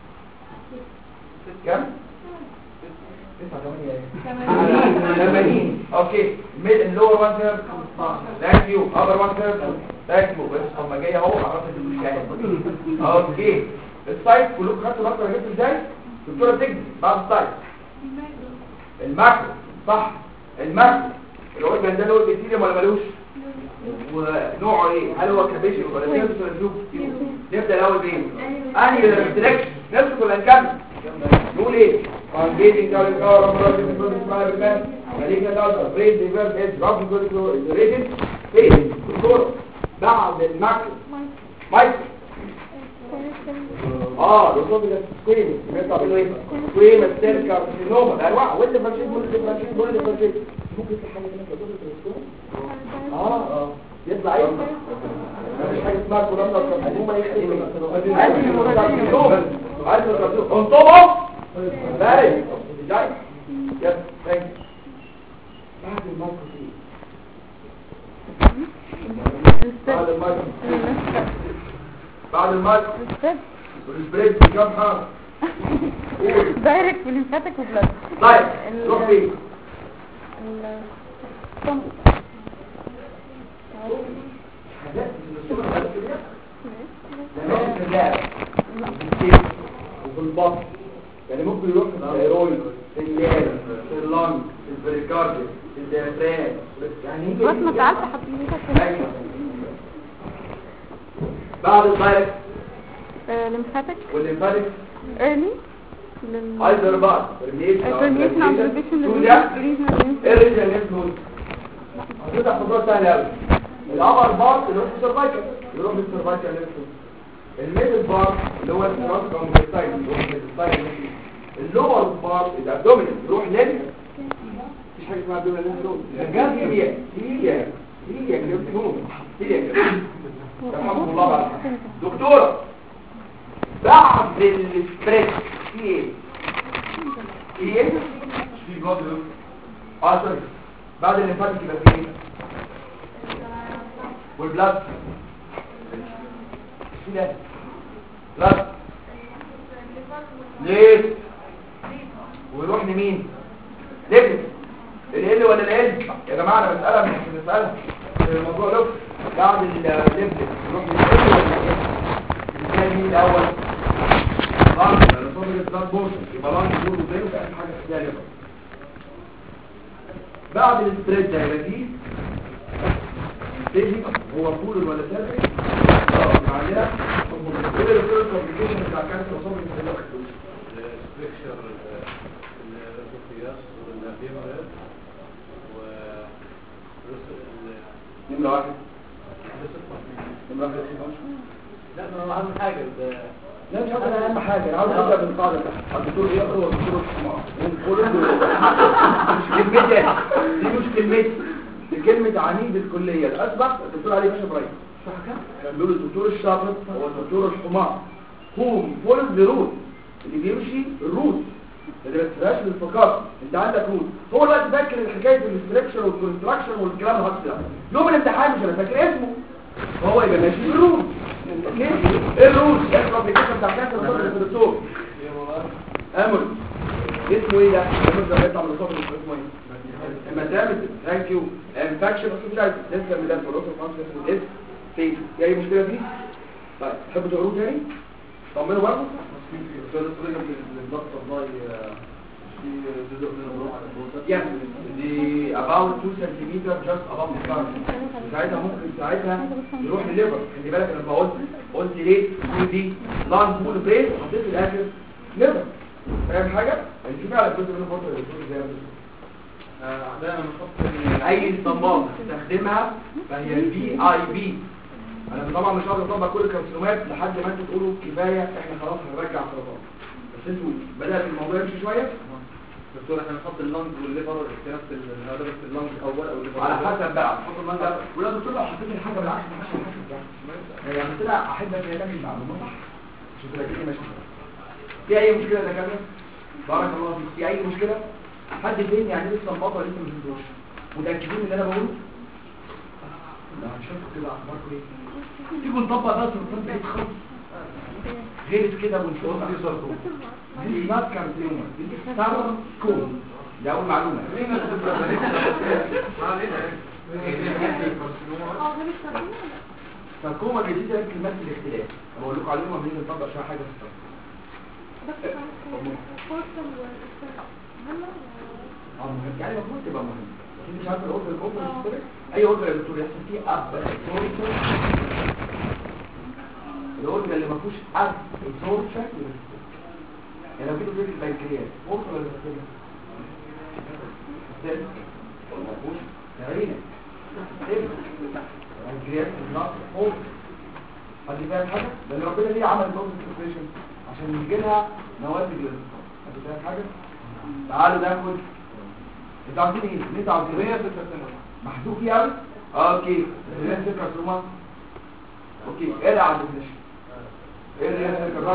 كام؟ 80 اوكي ميد اللور وان ثيرد ثانك يو ابر وان ثيرد ثانك يو بس هم جاي اهو عرفت المشكله اوكي السايت كلكم خدتوا بالكم جبت ازاي دكتوره تجدي بعد السايت الماكرو صح الماكرو الاورجان ده له بيتيريم ولا ملوش ونوعه ايه هل هو كابيشن ولا سيرفس ولا تيوب نبدا الاول بايه انهي ريستريكشن نمسك ولا نكمل نقول ايه engaging current power of the process smile event malignant ulcer brain reverse edge rough good to isolated phase دكتور بعد الماكرو مايكرو اه الرسوم ده سكويم بيطلع منه ايه سكويم ستيل كارسينوما ده انواع وانت فرشيت مولد فرشيت مولد فرشيت ممكن في حاجه كده تقول لك اه اه يطلع ايه مفيش حاجه اسمها كورونا كارسينوما يخلي ادي كارسينوما ادي كارسينوما انطبق بارد جاي يس ثانك بعد المايكرو دي بعد المايكرو بعد المايكرو والسبريد كام حرف دايركت بالليمفاتيك وبلاد طيب روح فين حاجات من الصورة الأساسية ده ماشي في اللعب في الكيس وفي البطن يعني ممكن يروح في الثيرويد في الليل في اللنج في البريكارديوم في الديافرام يعني يجي بس ما سألت حضرتك أيوة. بعد الدايركت ليمفاتيك والليمفاتيك ايرلي لل ايزر بعض برميشن البرميشن عند البيشن تو ده الريجن نفسه هتبقى خطوات سهله قوي الابر بارت اللي هو السيرفايكال يروح للسيرفايكال نفسه الميدل بارت اللي هو الكروس كومبليتايل يروح للسايد نفسه اللور بارت الابدومينال يروح لل مفيش حاجه اسمها ابدومينال نفسه جاب هي هي هي كليوتينوم هي رحمه الله بقى دكتوره بعد السبريد في ايه في ايه في بلاد اه سوري بعد الليمفاتيك يبقى في ايه والبلاد في ده بلاد ليه ويروح لمين ليفل ال ولا ال يا جماعه انا بسالها مش بسالها الموضوع لف بعد الليفل يروح لل ولا ال ازاي مين الاول لانج لان صدر البلاد بورشن يبقى لانج دول وزيه في حاجه اسمها ليفر بعد السبريد ده يبقى فيه ستيجي هو فول ولا سيرفي اه بعدها كل الفيرست كومبليكيشن بتاع كانسر وصابه الانسولين الستركشر الرسوخيات والبيمر و نمرة واحد نمرة واحد لا ما هو اهم حاجه ال- لا مش هذا اهم حاجه انا عاوز ابدا بالقاعده الدكتور يقرا والدكتور الحمار ونقول مش كلمتي دي مش كلمتي دي كلمه عميد الكليه الاسبق الدكتور علي باشا ابراهيم كان بيقول الدكتور الشاطر هو الدكتور الحمار هو فولز ذا روت اللي بيمشي الروت اللي ما تسرقش للفقاط انت عندك روت هو الوقت فاكر الحكايه الاستراكشر والكونستراكشن والكلام الهكس ده يوم الامتحان مش انا فاكر اسمه فهو يبقى ماشي بالروت اوكي ايه الروت ايه الكومبليكيشن بتاع كانسر الصدر الدكتور امر اسمه ايه ده امر ده بيطلع من الصدر اسمه ايه المدامس ثانك يو انفكشن اوف لسه من ده بروتو فانكشن اس في في اي مشكله فيه طيب تحبوا تقروه تاني طمنوا برضه الضغط الله في جزء من الروح على البروتة yes دي about 2 سنتيمتر just above the curve ساعتها ممكن ساعتها يروح لليفر خلي بالك انا قلت قلت ليه تقول دي لانج فول برين حطيت في الاخر ليفر فاهم حاجه يعني في فعلا جزء من الفتره اللي بتقول زي ما بتقول. دايما بنحط اي استنباط تستخدمها فهي بي اي بي انا طبعا مش هقدر اطبق كل الكارسينومات لحد ما انتوا تقولوا كفايه احنا خلاص هنرجع سرطان بس انتوا بدات الموضوع يمشي شويه دكتور احنا نحط اللنج والليفر في نفس النهارده بس اللنج الاول او الليفر على الأول. حسب بقى تحط المنظر ولا دكتور لو حطيت الحاجه بالعكس ما حدش هيحاسب يعني طلع احب ان هي تعمل معلومه صح شوف كده ماشي في اي مشكله يا دكاتره بارك الله فيك في اي مشكله حد فين يعني لسه مبطل لسه ما فهمتوش متاكدين من اللي انا بقوله لا هنشوفكم كده اخباركم ايه تيجوا نطبق ده سلطان بعيد خالص غير كده ونشوف دي سرطان دي نات كارسينوما دي ساركوم ده اول معلومه ساركوما جديده يمكن بس الاختلاف أنا بقول لكم عليهم عاملين نطبق شويه حاجه في السرطان اه مهم يعني المفروض تبقى مهم بس انت مش عارف الاوردر الاوردر اي اوردر يا دكتور يحصل فيه اب الاوردر اللي ما فيهوش اب ابسوربشن يعني لو جيتوا في البنكرياس اوردر ولا بكتيريا سيل ما فيهوش عينك سيل البنكرياس النقص اوردر حد فاهم حاجه لان ربنا ليه عمل دوز سيركيشن عشان يجي لها نواتج للانتصاب حد فاهم حاجه تعالوا ناخد انتوا عارفين ايه؟ ليه انتوا عارفين ايه؟ محدود فيه قوي؟ اه اوكي هي فكره سوما اوكي ايه اللي على الديفينيشن؟ ايه اللي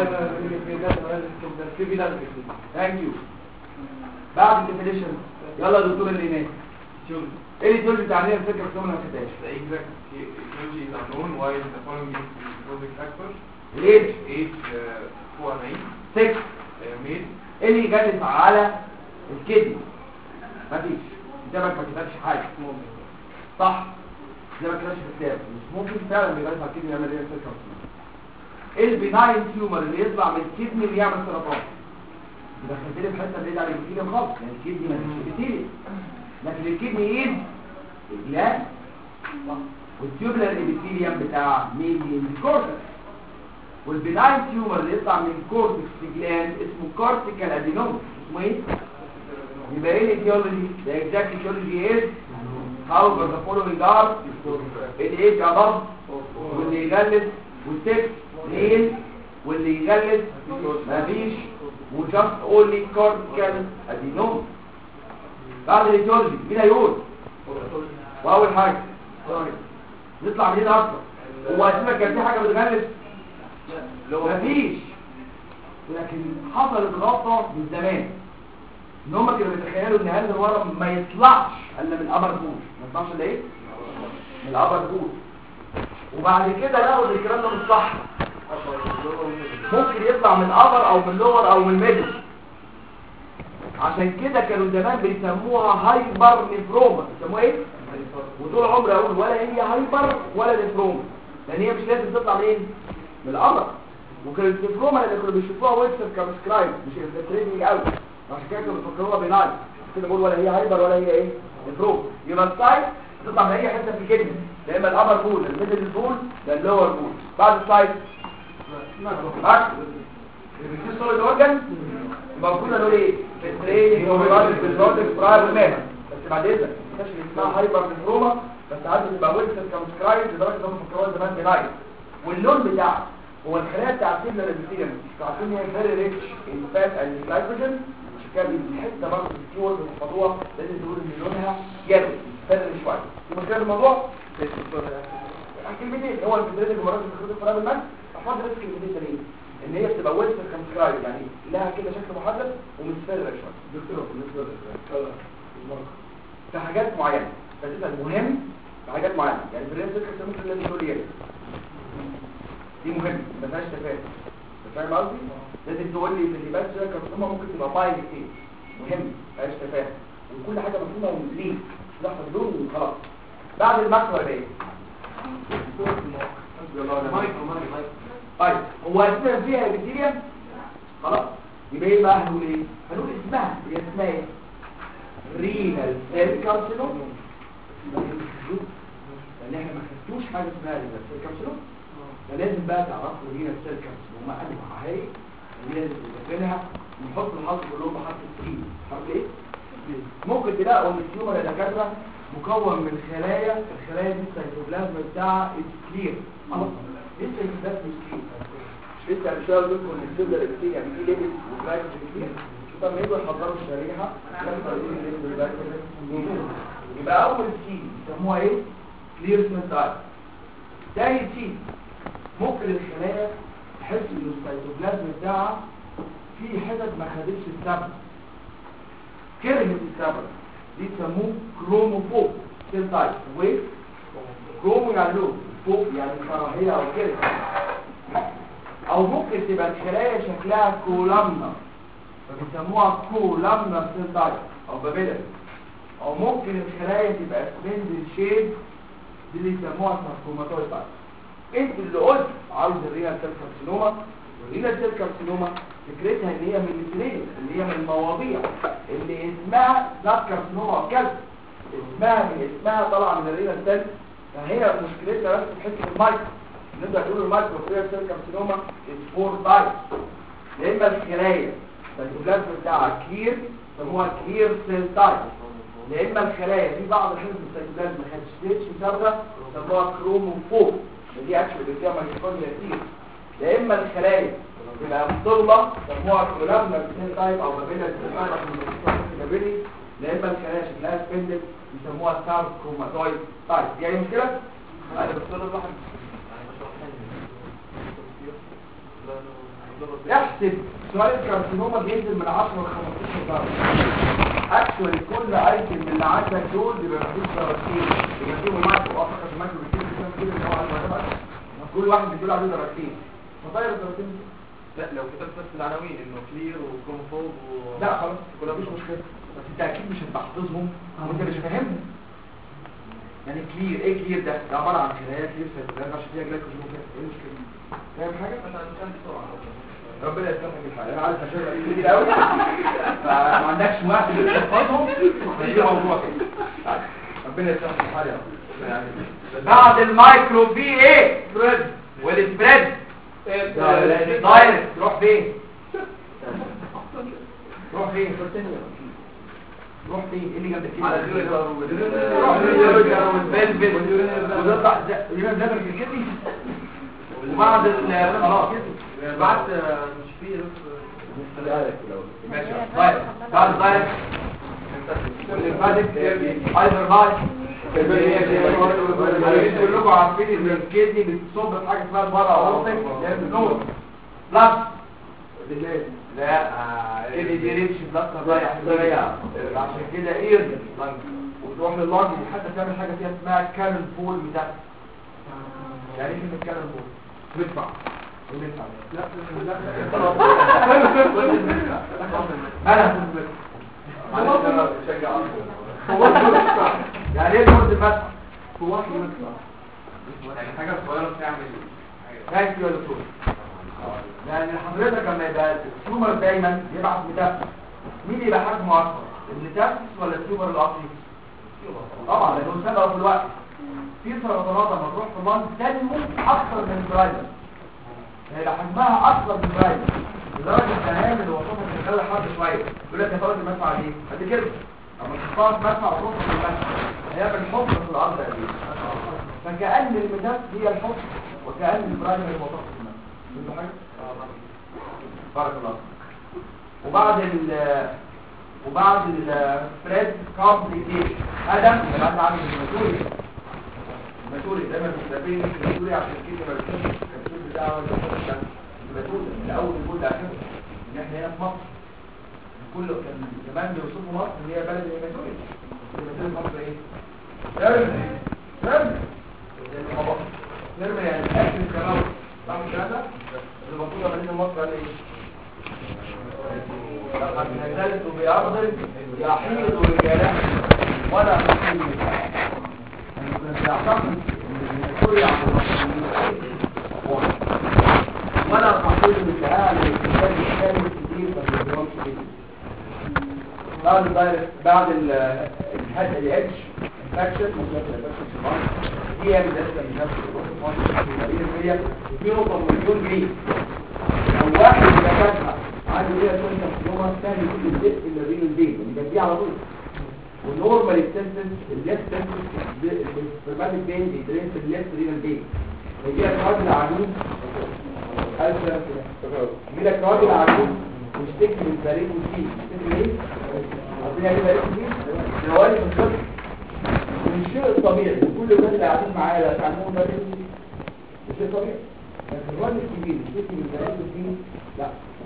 هي ثانك يو بعد الديفينيشن يلا يا دكتور اللي هناك شوف ايه اللي تقول بتاع ليه الفكره سوما ما خدتهاش؟ The exact etiology is unknown while the following is causing factors ليه؟ age uh, 4 6 uh, male ايه اللي جالس على الكدني مفيش كتابك ما كتبش حاجه صح زي ما كتبش في الكتاب مش ممكن فعلا بيجالس على الكدني يعمل ايه سيركل ايه البناين تيومر اللي يطلع من الكدني اللي يعمل سرطان دخلت لي في حته بعيد عن الابيثيليوم خالص يعني الكدني ما فيش ابيثيليوم لكن الكدني ايه الجلاند صح والتيوبلر ابيثيليوم بتاع مين الكورتكس والبناين تيومر اللي يطلع من كورتكس جلاند اسمه كورتيكال ادينوم اسمه ايه يبقى ايه الايديولوجي the exact etiology is however the following are الايج above واللي يغلس والسكس ميل واللي يغلس مفيش وجاست اونلي كورتيكال ادينوم بعد الايديولوجي مين هيقول واول حاجه نطلع من هنا اكتر هو اسمك كان في حاجه بتغلس مفيش لكن حصلت غلطه من زمان ان هم كانوا بيتخيلوا ان هذا الورم ما يطلعش الا من الابر بول ما يطلعش الا ايه من الابر بول وبعد كده لقوا ان الكلام ده مش صح ممكن يطلع من الابر او من اللور او من الميدل عشان كده كانوا زمان بيسموها هايبر نفروما بيسموها ايه وطول عمري اقول ولا هي هايبر ولا نفروما لان هي مش لازم تطلع منين من القمر وكانت النفروما اللي كانوا بيشوفوها ويلسون كمسكرايب مش انفلتريتنج قوي عشان كده كانوا بيفكروها بنايل كده بقول ولا هي هايبر ولا هي ايه نفروم يبقى السايد تطلع من اي حته في الكلمه يا اما الابر بول الميدل بول ده اللور بول بعد السايد معاك في سوليد اورجان يبقى كنا نقول ايه التريننج اوفرال بالبروتكت برايم مان بس بعد اذنك ما تنساش اسمها هايبر نفروما بس عايز تبقى ويلسون كمسكرايب لدرجه ان هم فكروها زمان بنايت واللون بتاعها هو الخلايا بتاع السيلر البكتيريا عارفين هي فيري ريتش ان فات اند جلايكوجين عشان كده الحته برضه في الكيورد الموضوع لازم تقول ان لونها يلو فرق شويه في مشكله في الموضوع كلمتين هو البكتيريا اللي مرات بتخرج في الماء افضل بس كلمتين تانيين ان هي بتبقى ويلسون كمسكرايب يعني لها كده شكل محدد ومتفرق شويه دكتور بالنسبه للمرض في حاجات معينه بس ده المهم في حاجات معينه يعني في الريسك ممكن لازم تقول لي دي مهمه ما فيهاش تفاهم فاهم قصدي لازم تقول لي في اللي بس كارسوما ممكن تبقى بايل كتير مهم ما فيهاش تفاهم وكل حاجه مفهومه وليه مش لحظه دول وخلاص بعد الماكرو يبقى ايه طيب هو اسمها فيها بكتيريا خلاص يبقى ايه بقى هنقول ايه هنقول اسمها هي اسمها ايه رينال سيل كارسينوم لان احنا ما خدتوش حاجه اسمها رينال سيل كارسينوم فلازم بقى تعرفوا رينال سيل كارسينوم انواعها ايه اللي لازم نذاكرها نحط الحظ كلهم بحرف السي حرف ايه ممكن تلاقوا ان التيومر يا دكاتره مكون من خلايا الخلايا دي السيتوبلازم بتاعها كلير لسه السيتوبلازم مش كلير مش لسه مش هقول لكم ان السيلر بكتيريا يعني في ليبل وجلايكوجين كتير طب ما يجوا يحضروا الشريحه يبقى اول سي يسموها ايه كلير سنتايل تاني سي ممكن الخلايا تحس ان السيتوبلازم بتاعها في حتت ما خدتش السبب كرهت السبب دي يسموه كروموفوب سيل تايب و كرومو يعني لون فوق يعني كراهيه او كده او ممكن تبقى الخلايا شكلها كولامنا فبيسموها كولامنا سيل تايب او بابيلر او ممكن الخلايا تبقى سبندل شيب دي اللي يسموها ساركوماتويد تايب انت اللي قلت عاوز الرينال سيل كارسينوما والرينال سيل كارسينوما فكرتها ان هي من الاثنين اللي هي من المواضيع اللي اسمها ذات كارسينوما او كذا اسمها من اسمها طالعه من الرينال سيل فهي مشكلتنا بس في حته المايكرو نقدر نقول المايكرو رينال سيل كارسينوما از فور تايب يا اما الخلايا السيتوبلازم بتاعها كلير سموها كلير سيل تايب يا اما الخلايا في بعض الحزب السيتوبلازم ما خدتش صبغه سموها كروموفوب دي اكشن بتبقى مايكروفون كتير يا اما الخلايا تبقى مفضله سموها كولامنا سيل تايب او بابيلا سيل تايب يا اما الخلايا شكلها سبندل يسموها ساركوماتويد تايب دي اي مشكله؟ انا بس انا الواحد احسب سؤال الكارسينوما بينزل من 10 ل 15 درجه اكشوالي كل ايتم من اللي عندك دول بيبقى مفيش درجتين يبقى فيهم مايكرو اعتقد المايكرو بكتير بيسمى كده اللي هو على الوجبات كل واحد بيدول عليه درجتين فطير الدرجتين دي. لا لو كتبت بس العناوين انه كلير وكروموفوب و لا خلاص مفيش مشكله بس انت اكيد مش هتبقى حافظهم وانت مش فاهمهم يعني كلير ايه كلير ده ده عباره عن خلايا كلير سيتوبلازم عشان فيها جلايكوجين وكده ايه المشكله فاهم حاجه انا مش عندي سرعه ربنا يسامحك الحال انا عارف اشغل كتير قوي فما عندكش وقت تحفظهم فدي موضوع كده طيب، ربنا يسامحك الحال يا رب يعني بعد المايكرو في ايه سبريد والسبريد دايركت تروح فين تروح فين روح فين ايه اللي جنب كده على الجلد روح للجلد والفلفل وتطلع يبقى ده في الكتف وبعد ال- خلاص بعت مش فيه ماشي طيب بعد ذلك والليمفاتيك ايضا بعد كلكم عارفين ان الكدني بتصب في حاجه اسمها البرا اورتك اللي هي النور بلس لا كدني دي ريتش بلس رايح سريع عشان كده ايه وتروح لللانج حتى تعمل حاجه فيها اسمها كارل بول ده يعني ايه كلمه كارل بول تدفع وندفع انا معلش انا بشجع اكتر يعني ايه جهد المدفع هو اصل المدفع يعني حاجة صغيرة بتعمل ثانك يو يا دكتور لان حضرتك لما يبقى التيومر دايما يبعت مدفع مين يبقى حجمه اكبر الميتاستس ولا التيومر الاصلي طبعا لانه سبب في الوقت في سرطانات لما تروح في اللنج تنمو اكثر من البرايمر هيبقى حجمها اكبر من البرايمر لدرجه الكلام اللي وصفها في الخلال حد شويه يقول لك يا ترى المدفع دي قد كده اما تختار مدفع وتروح في المدفع هيعمل حفر في الارض قد ايه فكأن الميتاستس هي الحفر وكأن البرايمر هو وصفها في المدفع فهمتوا حاجه؟ بارك الله فيك. وبعد ال وبعد السبريد كومبليكيشن هذا اللي بعد عن الماتوري الماتوري دايما بنستخدم الماتوري عشان كده ما بنشوفش الكبسول بتاعه ولا بنشوفش الماتوري من اول الجول لاخره ان احنا هنا في مصر كل كان زمان بيوصفوا مصر ان هي بلد الماتوري الماتوري في مصر ايه؟ ترم ترم ترم يعني اكل الكلاوي صح الكلام ده؟ المفروض مدينه مصر قال ايه؟ لقد نزلت بأرض يحيط رجاله ولا تحيط نساء يعني كنت يعتقد ان سوريا عن المصريين ولا تحيط نساء للكتاب الثاني كتير ما بيجرمش كتير بعد الفيروس بعد الهد الاتش انفكشن ممكن الانفكشن في مصر دي هي بالنسبه لنفس الوقت في مصر 2 مليون جنيه لو واحد دكاتره عنده ليه كل تقسيمه ثاني كل الجزء اللي بين البين اللي جنبيه على طول والنورمال السنسس الليفت سنسس السبرماتيك بين بيدرين في الليفت رينال بين يجي لك راجل عجوز ألف يجي لك راجل عجوز ويشتكي من بريد وسيل يشتكي ليه؟ عارفين يعني بريد وسيل؟ جوالي في الصدر من الشيء الطبيعي وكل الناس اللي قاعدين معايا لا تعلمون بريد وسيل ده شيء طبيعي لكن الراجل الكبير يشتكي من بريد وسيل لا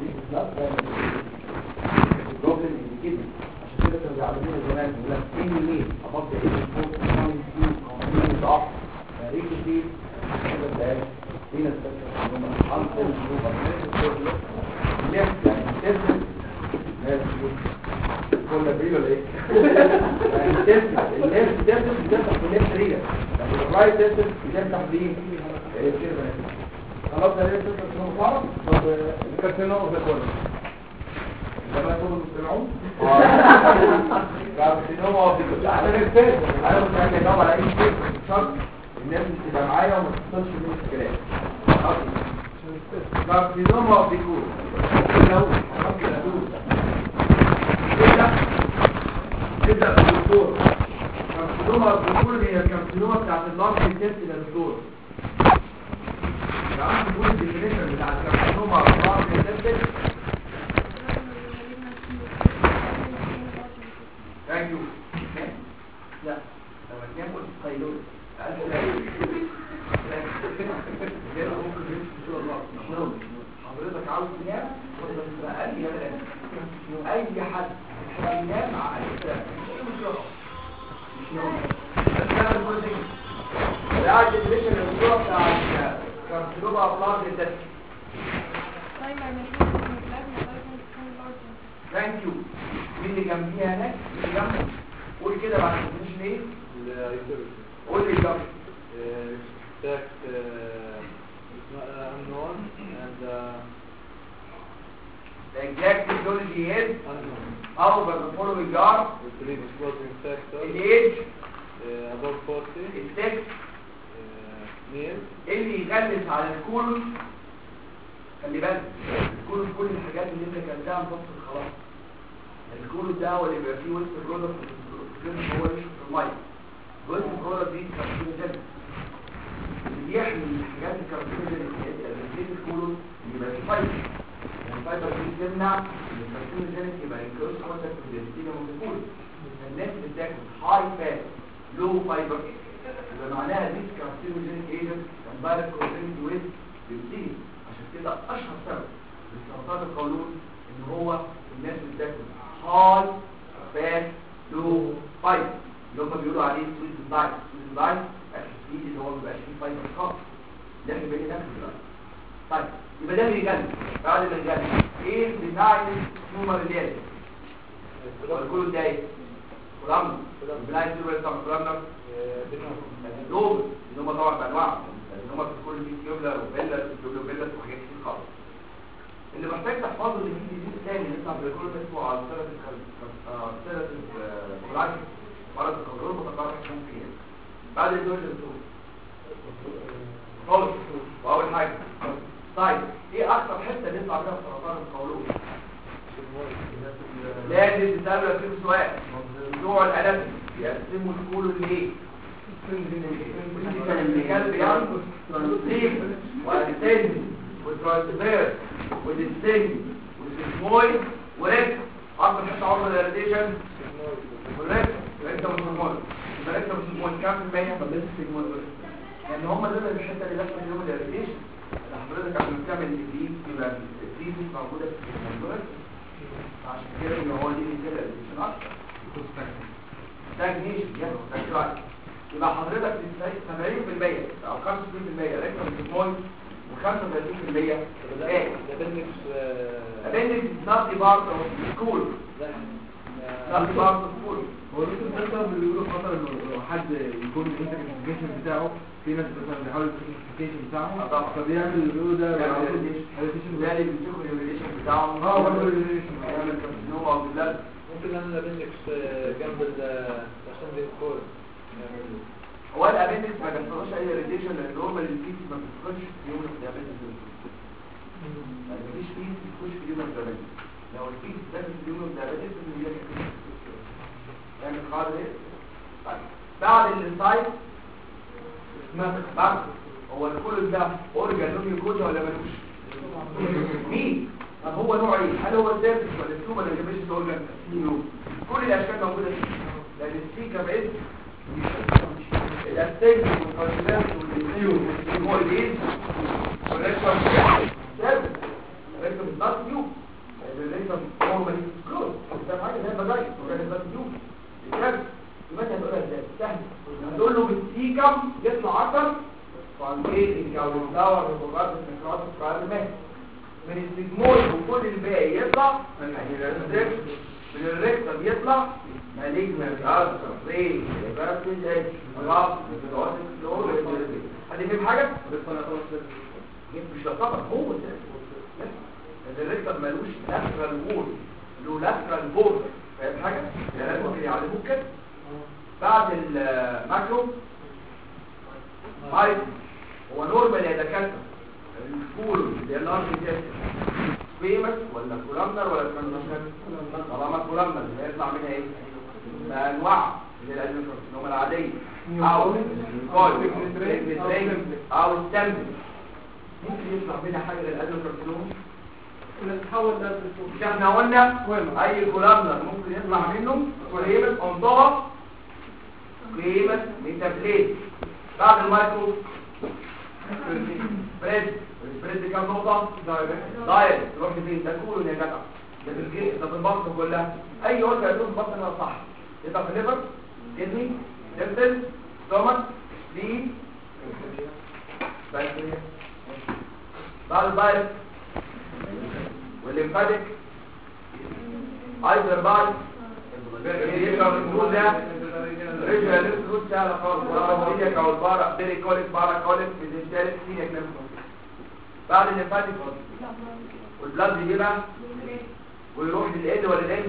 البروبلم اللي كده عشان كده كانوا بيعلمونا زمان يقول لك ايه منين ابطل ايه فوق كمان فيو كمان ضعف ريك دي كده ده فينا استفسر ان هم حلقوا الجروب ليفت يعني تسلم ناس كل بريل ولا ايه؟ يعني تسلم الليفت تسلم بتفتح في الليفت ريل لكن الرايت تسلم بتفتح بيه ايه كده خلاص ده ليه تسلم شنو خلاص؟ الكارسينوما ده كله لما يكونوا مستمعون كارسينوما بيكون عشان الفيلم انا مش عايز اجاوب على اي شيء شرط الناس تبقى معايا وما تحصلش مني الكلام كارسينوما بيكون لو حركت الادوس كده تبدا بالدكتور كارسينوما بيكون هي الكارسينوما بتاعت اللارج تيست يا دكتور يعني نقول الديفينيشن بتاع الكارسينوما اللارج تيست Thank you. لا لما تنام قلت قيلولة حضرتك عاوز تنام وتبقى قال لي اي حد يحب ينام مع اي كلام مش يوم مش يوم بس انا بقول لك قاعد تدرس الموضوع بتاع كارسينوما ابلاغ الدم ثانك يو مين اللي جنبيها هناك مين اللي جنبه قول كده بعد ما تقولش ليه قول لي جنبه that uh, is not uh, unknown and uh, The exact etiology is unknown. over the following are The predisposing factor the age, uh, above 40, the sex, uh, male, اللي يغلس على الكولون خلي بالك الكولون كل الحاجات اللي انت كلتها مفصل خلاص الكولون ده هو اللي بيبقى فيه ويست برودكت هو اللي في الميه ويست برودكت دي كارسينوجين اللي بيحمي الحاجات الكارسينوجين اللي في الكولون اللي يبقى فيه فايبر الفايبر دي تمنع ان الكارسينوجين يبقى انكروس كونتاكت بالديستينا والكولون الناس اللي بتاكل هاي فات لو فايبر يبقى معناها دي كارسينوجين ايجنت كمبارك كونتاكت ويز بالديستينا عشان كده اشهر سبب لسرطان القولون ان هو الناس اللي بتاكل هاي فات لو فايبر اللي هم بيقولوا عليه سويت دايت سويت دايت اكل جديد اللي هو ما بيبقاش فيه فايبر خالص ده اللي بيجي ناكل دلوقتي طيب يبقى ده بيجنن بعد ما يجنن ايه بتاع التيومر اللي هي والكل ده ايه كولامنا بلاي تيومر طبعا كولامنا دول اللي هم طبعا بانواعهم اللي هم في كل في تيوبلر وبيلر تيوبلر وبيلر وحاجات كتير خالص اللي محتاج تحفظه اللي فيه ديزيز تاني نطلع بالكل اسمه على سيرة الكولاجين مرض الكنترول متقرر ممكن يعني بعد الدوز الدوز خالص واول حاجه طيب ايه اكتر حته نطلع فيها في سرطان القولون لازم تسألوا فيه سؤال بتوع الاناتومي يقسموا الكولون ليه الكلب ينقص ترانسليم والسن والترانسفير والستنج والسمويد وريك اكتر حته عرضه للراديشن والريك انت مش هرمون يبقى انت مش هرمون كام في المية طب لسه سيجمون لان هم دول الحته اللي داخله فيهم الراديشن حضرتك عشان تعمل الجديد يبقى الجديد مش موجوده في الهرمون عشان كده ان هو دي كده الراديشن اكتر ستاجنيشن يس ذاتس يبقى حضرتك في 70% او 65% ريكتم سمول و35% ايه الابندكس appendix is not the part of the school not the part of school هو الدكتور ده طبعا بيقولوا خطر انه لو حد يكون الانترفيكيشن بتاعه في ناس مثلا بيحاول الانترفيكيشن بتاعه طبعا. فبيعمل اللي بيقولوا ده يعني معروف validation. validation ده اللي بيشوفوا الريليشن بتاعهم اه برضه validation. يعمل كارسينوما او بلاد ممكن نعمل الابندكس جنب الاسندنج كور هو الابندكس ما بيحصلوش اي ريليشن لان نورمال الفيس ما بتدخلش في يوم الابندكس يعني مفيش فيس بتخش في يوم الابندكس لو الفيس داخل في يوم الابندكس اللي هي يعني قاعده ايه طيب بعد السايت اسمها بعد هو الكل ده اورجان له ميوكوزا ولا ملوش مين طب هو نوع ايه هل هو السيرفس ولا التوب ولا الجبش اورجان كل الاشكال موجوده فيه لان السيكا بعيد الاستيج والفاجينات والنيوم والسيمويدين والريكتوم سيرفس الريكتوم نوت نيو الريكتوم نورمالي كلوز ده حاجه زي البجاي وكان نوت نيو السيرفس يبقى انت هتقولها ازاي سهل هتقول له بالسيكم يطلع عطر فانكيتنج او الدور والبقات النكرات الفعال المهد من السيجمول وكل الباقي يطلع من الريكتوم من الريكتوم يطلع مالجنت ألسر ريج بارتج ايج غلط متوسط فلور حد فاهم حاجة؟ مش يعتبر هو ده ان الريكتر ملوش لاترال وول له لاترال بورد فاهم حاجة؟ يعني ممكن يعلموك كده بعد الماكرو هاي هو نورمال يا دكاتره الفول اللي هي اللارج تيست فيمس ولا كولامنر ولا ترانزيشن طالما كولامنر هيطلع منها ايه انواع من الادنوكارسينوما العاديه او الكول او التمبل ممكن يطلع منها حاجه للادنوكارسينوما نتحول ده مش احنا قلنا اي كولامنر ممكن يطلع منه كوليمس انطبق كوليمس ميتابليت بعد المايكرو سبريد السبريد دي كام نقطة؟ دايركت تروح لفين؟ ده كله يا جدع ده في الجيش ده في البطن كلها اي وجه يدوس البطن ده صح يبقى في الليفر كدني ليفتل ستومك سليم بس بعد الدايركت والليمفاتيك ايزر بعد يبقى الدول ده رجع للفلوس سهلة خالص بارا او البارا بيري كوليك بارا كوليك بيزنشالك سينيك نفسه بعد الليمفاتيك والبلاد يجيبها ويروح للإل ولا الإل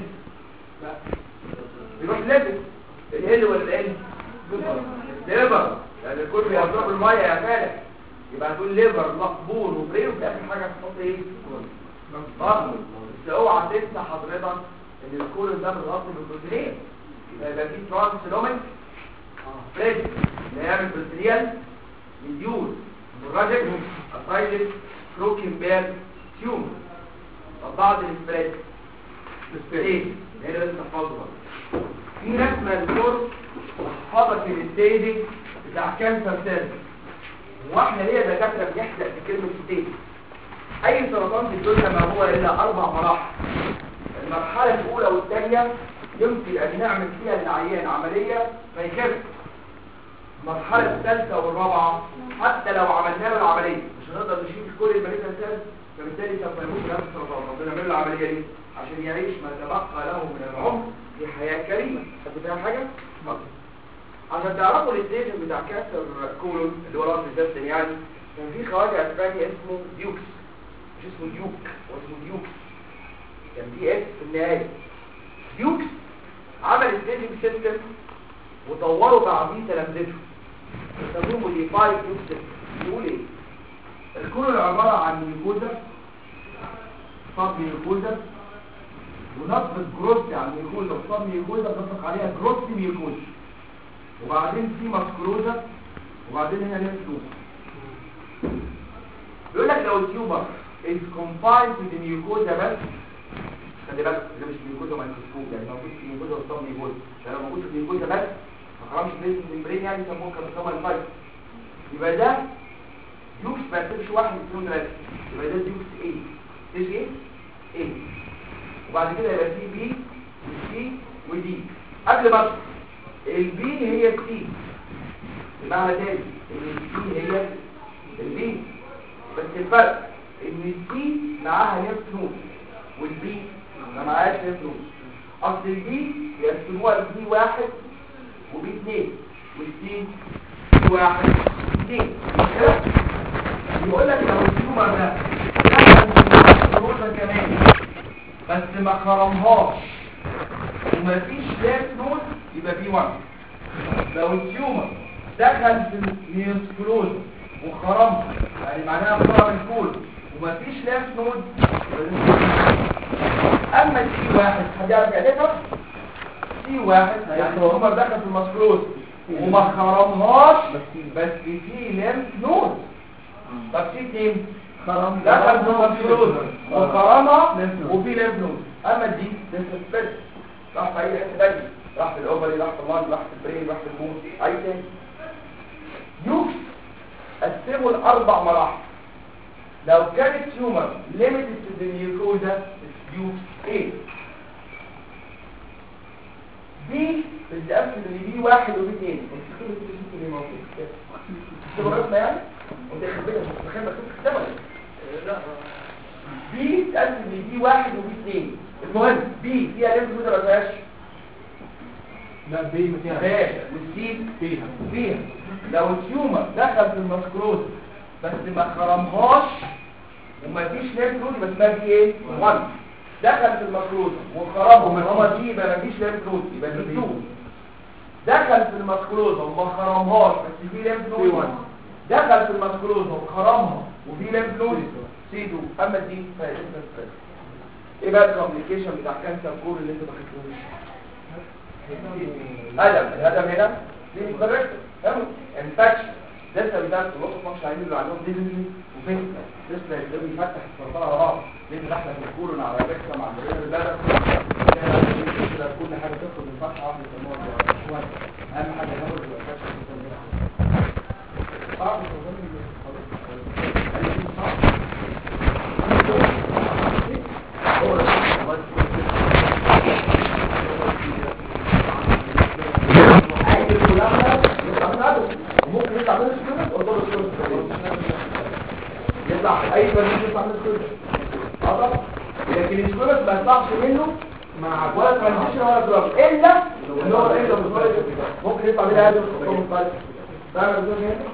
يروح للإل الإل ولا الإل ليفر يعني الكل بيضرب المية يا فالح يبقى هتقول ليفر مقبول وبريه وفي آخر حاجة تحط ايه؟ بطن بس اوعى تنسى حضرتك ان الكل ده متغطي بالبروتينين يبقى فيه ترانسلوميك بريد اللي هيعمل بروتينيال مديول الراجل اسايلس كروكنبيرج تيوم طب بعد السبريد السبريد هي لازم تحفظها في رسمه دكتور حفظك الستيجنج بتاع كانسر سيرفيس واحنا ليه دكاتره بنحزق في كلمه ستيج اي سرطان في الدنيا ما هو الا اربع مراحل المرحله الاولى والثانيه يمكن ان نعمل فيها للعيان عمليه فيخف المرحله الثالثه والرابعه حتى لو عملنا له العمليه مش هنقدر نشيل كل المريض الثالث فبالتالي سوف يموت نفس السرطان ربنا يعمل له العمليه دي عشان يعيش ما تبقى له من العمر في حياه كريمه حد فاهم حاجه؟ اتفضل. عشان تعرفوا الستيج بتاع كانسر كولون اللي هو راس الجسم يعني كان في خواجه اسباني اسمه ديوكس مش اسمه ديوك هو اسمه ديوك كان دي اس في النهايه ديوكس عمل ستيجنج سيستم وطوروا بعضيه تلامذته يسموه موديفايد ديوك سيستم يقول ايه الكل عبارة عن ميكوزا صاب ميكوزا ونطبق جروسي على الميكوزا وصاب ميكوزا بنطلق عليها جروسي ميكوزا وبعدين في ماسكروزا وبعدين هنا نفسه بيقول لك لو التيومر is confined to the mucosa بس خلي بالك ده مش ميكوزا مايكروسكوب يعني موجود في ميكوزا وصاب ميكوزا ده لو موجود في ميكوزا بس ما خرجش من الممبرين يعني يسموه كارسوما الفايت يبقى ده ديوكس ما يكتبش واحد اثنين ثلاثة يبقى ده ديوكس ايه ايش ايه ايه وبعد كده يبقى في بي وسي ودي قبل ما أشرح، البي هي السي بمعنى تاني ان السي هي البي بس الفرق ان السي معاها نفس نود والبي ما معاهاش نفس نود اصل البي يقسموها لبي واحد وبي اثنين والسي بي واحد اثنين كده يقول لك لو التيومر ده دخل في النقطة كمان بس ما خرمهاش ومفيش لاس نود يبقى بي 1 لو التيومر دخل في الميوسكلوز وخرمها يعني معناها خرم الكول ومفيش لاس نود يبقى ده B1. اما السي واحد حد يعرف يعرفها سي واحد يعني التيومر دخل في المسكلوز وما خرمهاش بس في ليمف نود طب في اتنين خرم دخل في المسكلوز وخرمها وفي ليمف نود اما دي لسه سبيس راح في اي حته تانية راح في الاوفري راح في اللانج راح في البرين راح في الموت اي تاني يوكس قسموا لاربع مراحل لو كانت تيومر ليميتد تو ذا ميوكوزا يوكس ايه بي بتقسم ان بي واحد وبي اثنين انت كل اللي شفته اللي موجود كده رسمه يعني وانت خبيتها مش متخيل مكتوب في الكتابه لا بي تقسم ان بي واحد وبي اثنين المهم بي فيها ليمف نود ولا ما فيهاش؟ لا بي ما فيها فيها والسين فيها فيها لو التيومر دخل في المسكروز بس ما خرمهاش وما فيش ليمف نود يبقى اسمها دي ايه 1 دخل في المسكروز وخرمها هو دي يبقى ما فيش ليمف نود يبقى دي 2 دخل في المسكروز وما خرمهاش بس في ليمف نود 1 دخل في المسكروز وخرمها وفي ليمف نود سي 2 اما دي فهي ايه بقى الكومبليكيشن بتاع كانسر كور اللي انتوا ما خدتوش هدف الهدف هنا دي مدرسة تمام انفكشن لسه بتاعت الوسط مش عايزين اللي عندهم ديزني وفين لسه ده بيفتح السرطان على بعض لسه داخله في الكورون على فكره مع الرئه البلد كده كل حاجه تخرج من فتحه واحده في الموضوع شويه اهم حاجه ناخد الانفكشن صعب اي كلام يطلع من عدو وممكن يطلع من السكوت وضل السكوت يطلع اي بريد يطلع من السكوت واضح لكن السكوت ما يطلعش منه مع ولا ترانزيشن ولا دراج الا ان هو ايه ممكن يطلع منها هذا الخطوط مختلفه فاهم يا دكتور هنا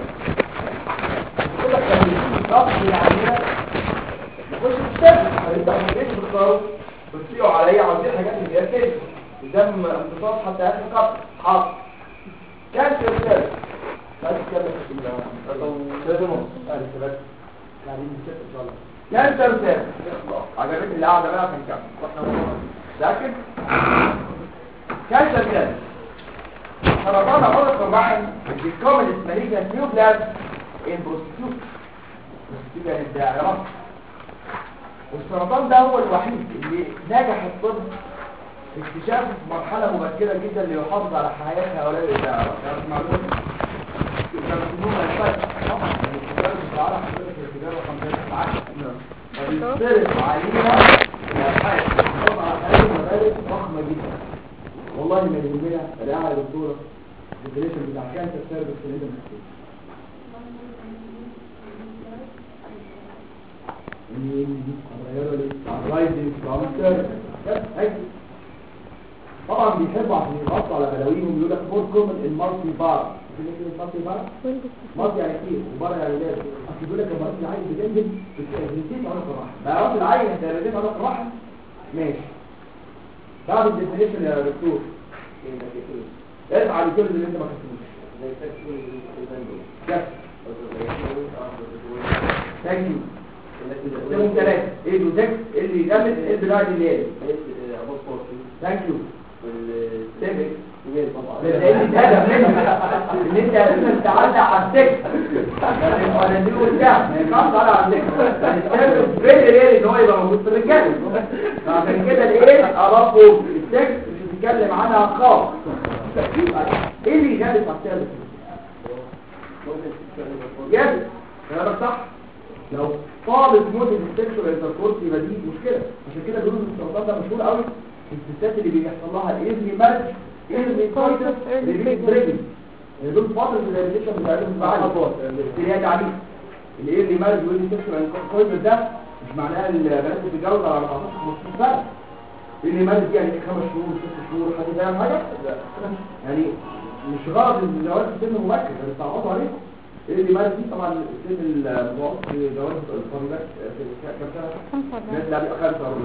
كده كان ضغط يعني يخش في السبب انت ممكن تختاروا بتصيعوا عليا عاوزين حاجات اللي هي كده قدام امتصاص حتى هات القبض حاضر كانسر سيل بس كده لازم نص بس يعني نشوف ان شاء الله كانسر سيل عجبتني القعده بقى عشان كده واحنا لكن كانسر سيل سرطان عضله الرحم بيكون اسمه نيوبلاز ان بروستيوت بروستيوت يعني الدائرات والسرطان ده هو الوحيد اللي نجح الطب في اكتشافه في مرحلة مبكرة جدا ليحافظ على حياة هؤلاء الدائرات يعني معلومة كارسينوما الفرق طبعا الكتاب مش العرب حضرتك الكتاب رقم 3 فبيصرف عليها الابحاث بيحافظ على حياة مبالغ ضخمة جدا والله ما يهمنا الرعاية يا دكتورة الديفينيشن بتاع كانسر سيرفيس اللي انت محتاجه الرايزنج كانسر بس هيك طبعا بيحبوا عشان يغطوا على بلاويهم يقول لك مور كومن المالتي بار المالتي بار مالتي يعني كتير وبار يعني لازم اصل بيقول لك لما راجل عايز يجنن بتنسيت عنق الرحم ما يعرفش العين انت رجيت عنق الرحم ماشي بعد الديفينيشن يا دكتور ارفع على الكلمه اللي انت ما كتبتوش يس ثانك يو قدامهم ثلاثه ايه اللي يزك ايه اللي يجمد ايه اللي بعد اللي يقلب ثانك يو سيبك لان ده هدف منك ان انت لازم تعدي على السكه انا دي قدام ما ينفعش تعدي على السكه يعني السبب ريلي ريلي ان هو يبقى موجود في الرجاله فعشان كده الايه اعرفوا السكس مش بنتكلم عنها خالص ايه اللي يجلس على السبب جامد كلامك صح لو طالب مدة السكشوال انتركورس يبقى دي مشكلة عشان كده بيقولوا ان السرطان ده مشهور قوي الستات اللي بيحصل لها ايرلي مارج ايرلي كويتس ريبيت بريجن دول فترة الريليشن بتاعتهم بعد السريات عليه الايرلي مارج والايرلي سكشوال كويتس ده مش معناه البنات بتتجوز على 14 15 سنة الايرلي مارج دي يعني خمس شهور ست شهور حد فاهم حاجة؟ يعني مش غرض الزواج في سن مبكر ده بتعوضوا عليكم اللي مال دي طبعا السن المتوسط في جواز الطبيبات في كام سنه؟ خمسة لا لا خمسة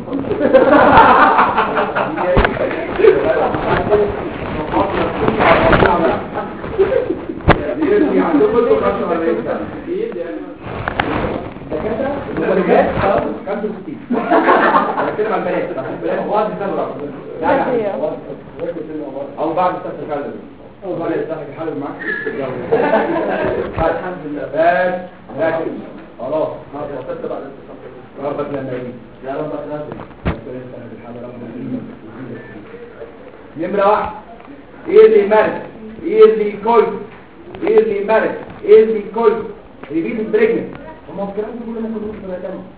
يرجع عندكم كله 45 سنة دكاترة الولاد 65 انا كده مع البنات بس البنات واحد خبرة لا لا او بعد السنة كده ولا يستحق حالب معاك الحمد لله بس لكن خلاص ما وصلت بعد ربك لما يجي يا ربك نازل نمرة واحد ايه اللي مرض ايه اللي كويس ايه اللي مرض ايه اللي كويس ريبيت بريجننت هم الكلام ده كله ممكن يكون في تاني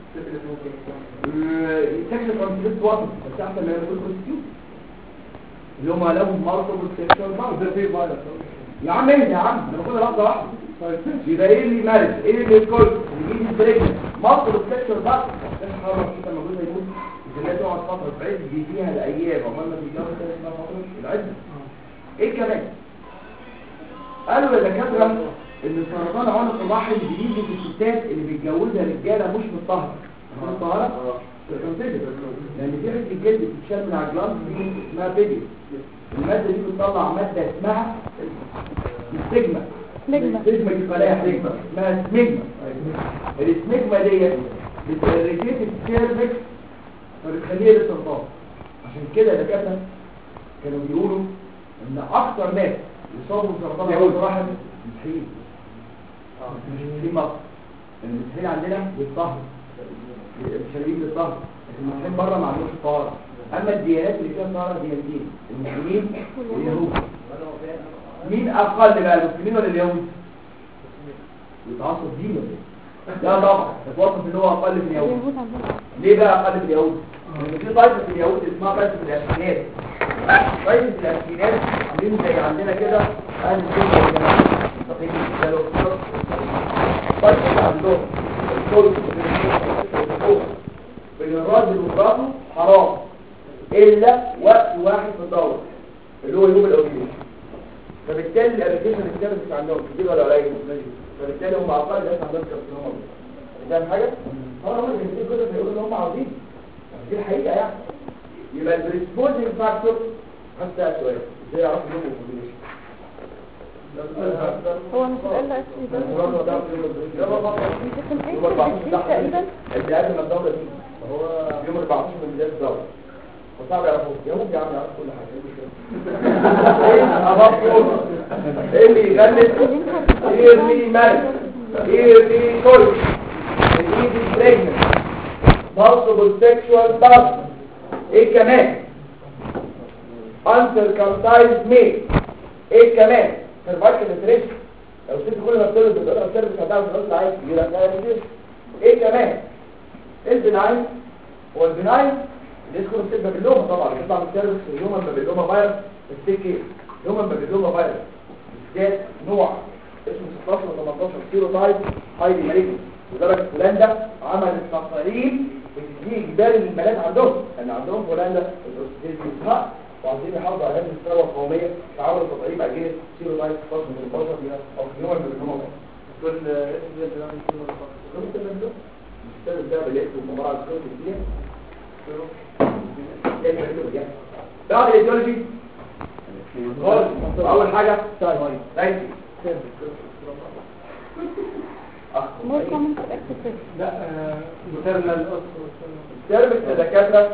سكشن كونسيبت واحد بس احسن ما يقول كونسيبت اللي هم لهم مالتيبل سيكشن ده في فايروس يا عم ايه يا عم انا باخدها لحظه واحده يبقى ايه اللي مارس ايه اللي الكل اللي يجي بريك مالتيبل سيكشن بقى عشان حرام كده لما جوزها يموت الجنات تقعد فتره تعد فيها الايام عقبال ما تتجوز تاني اسمها فتره العده ايه كمان قالوا يا دكاتره ان سرطان عنق الرحم بيجي في الستات اللي بيتجوزها رجاله مش متطهره مش متطهره لان في حته الجلد بتتشال من على الجلاند دي اسمها فيديو الماده دي بتطلع ماده اسمها السجما نجمة السجما دي خلايا سجما اسمها سمجما السمجما ديت بتريجيت السيرفكس فبتخليه للسرطان عشان كده الدكاتره كانوا بيقولوا ان اكتر ناس يصابوا بسرطان عنق الرحم مسيحيين مش مسيحيين مصر المسيحيين عندنا بيتطهروا شريك للطهر لكن المسلمين بره ما عندهمش طهارة اما الديانات اللي فيها طهارة ديانتين المسلمين واليهود مين اقل بقى المسلمين ولا اليهود يتعصب دين ولا ايه لا طبعا تتوصف ان هو اقل في اليهود اليهود عندنا ليه بقى اقل في اليهود لان في طائفه في اليهود اسمها طائفه الاشكينات طائفه الاشكينات عاملين زي عندنا كده اهل السنه والجماعه تقريبا ده لو طائفه عندهم الكل بين الراجل ومراته حرام الا وقت واحد في الدوره اللي هو يوم الاوكيشن فبالتالي الابلكيشن الكتاب مش عندهم كتير ولا قليل فبالتالي هم اقل ناس عندهم كارسينوما فاهم حاجه؟ هو هم اللي بيكتبوا كده بيقولوا ان هم عاوزين دي الحقيقه يعني يبقى البريسبوزنج فاكتور حتى سؤال ازاي يعرفوا يوم الاوكيشن هو مش ال اس اي ده المرض ده مش الكمبيوتر تقريبا الجهاز من الدورة دي هو يوم 14 من بداية الدورة وصعب يعرفوه يهود يا عم يعرف كل حاجة ايه المشكلة ايه اللي يغلس ايه اللي مالك ايه اللي كل ايه اللي بريجننت multiple sexual partners ايه كمان uncircumcised male ايه كمان cervical inflammation لو ست كل ما بتولد بتقولها السيرفس هتعمل في الراس عايز يجي لك ايه كمان البناين هو البناين الاسكور بتبقى باللومه طبعا بيطلع من السيرفس اليوم بابيلوما فيروس السكي يوم بابيلوما فيروس بالذات نوع اسمه 16 و 18 سيرو تايب هايلي مالجن لدرجه هولندا عملت تقارير بتديه اجباري للبنات عندهم لان عندهم في هولندا الاستاذ وعايزين يحافظوا على هذه الثروه القوميه تعاون تطعيم اجهزه سيرو لايف خاص من البشر بها او في نوع من النمط كل اسم زي اللي عامل كلمة الفقر كم تمام ده؟ السبب ده بالاسم ومباراه الكون كتير بعد الايديولوجي خالص اول حاجه ساينس مور كومن في الاكسسوار لا مترنال سيرفيس الدكاتره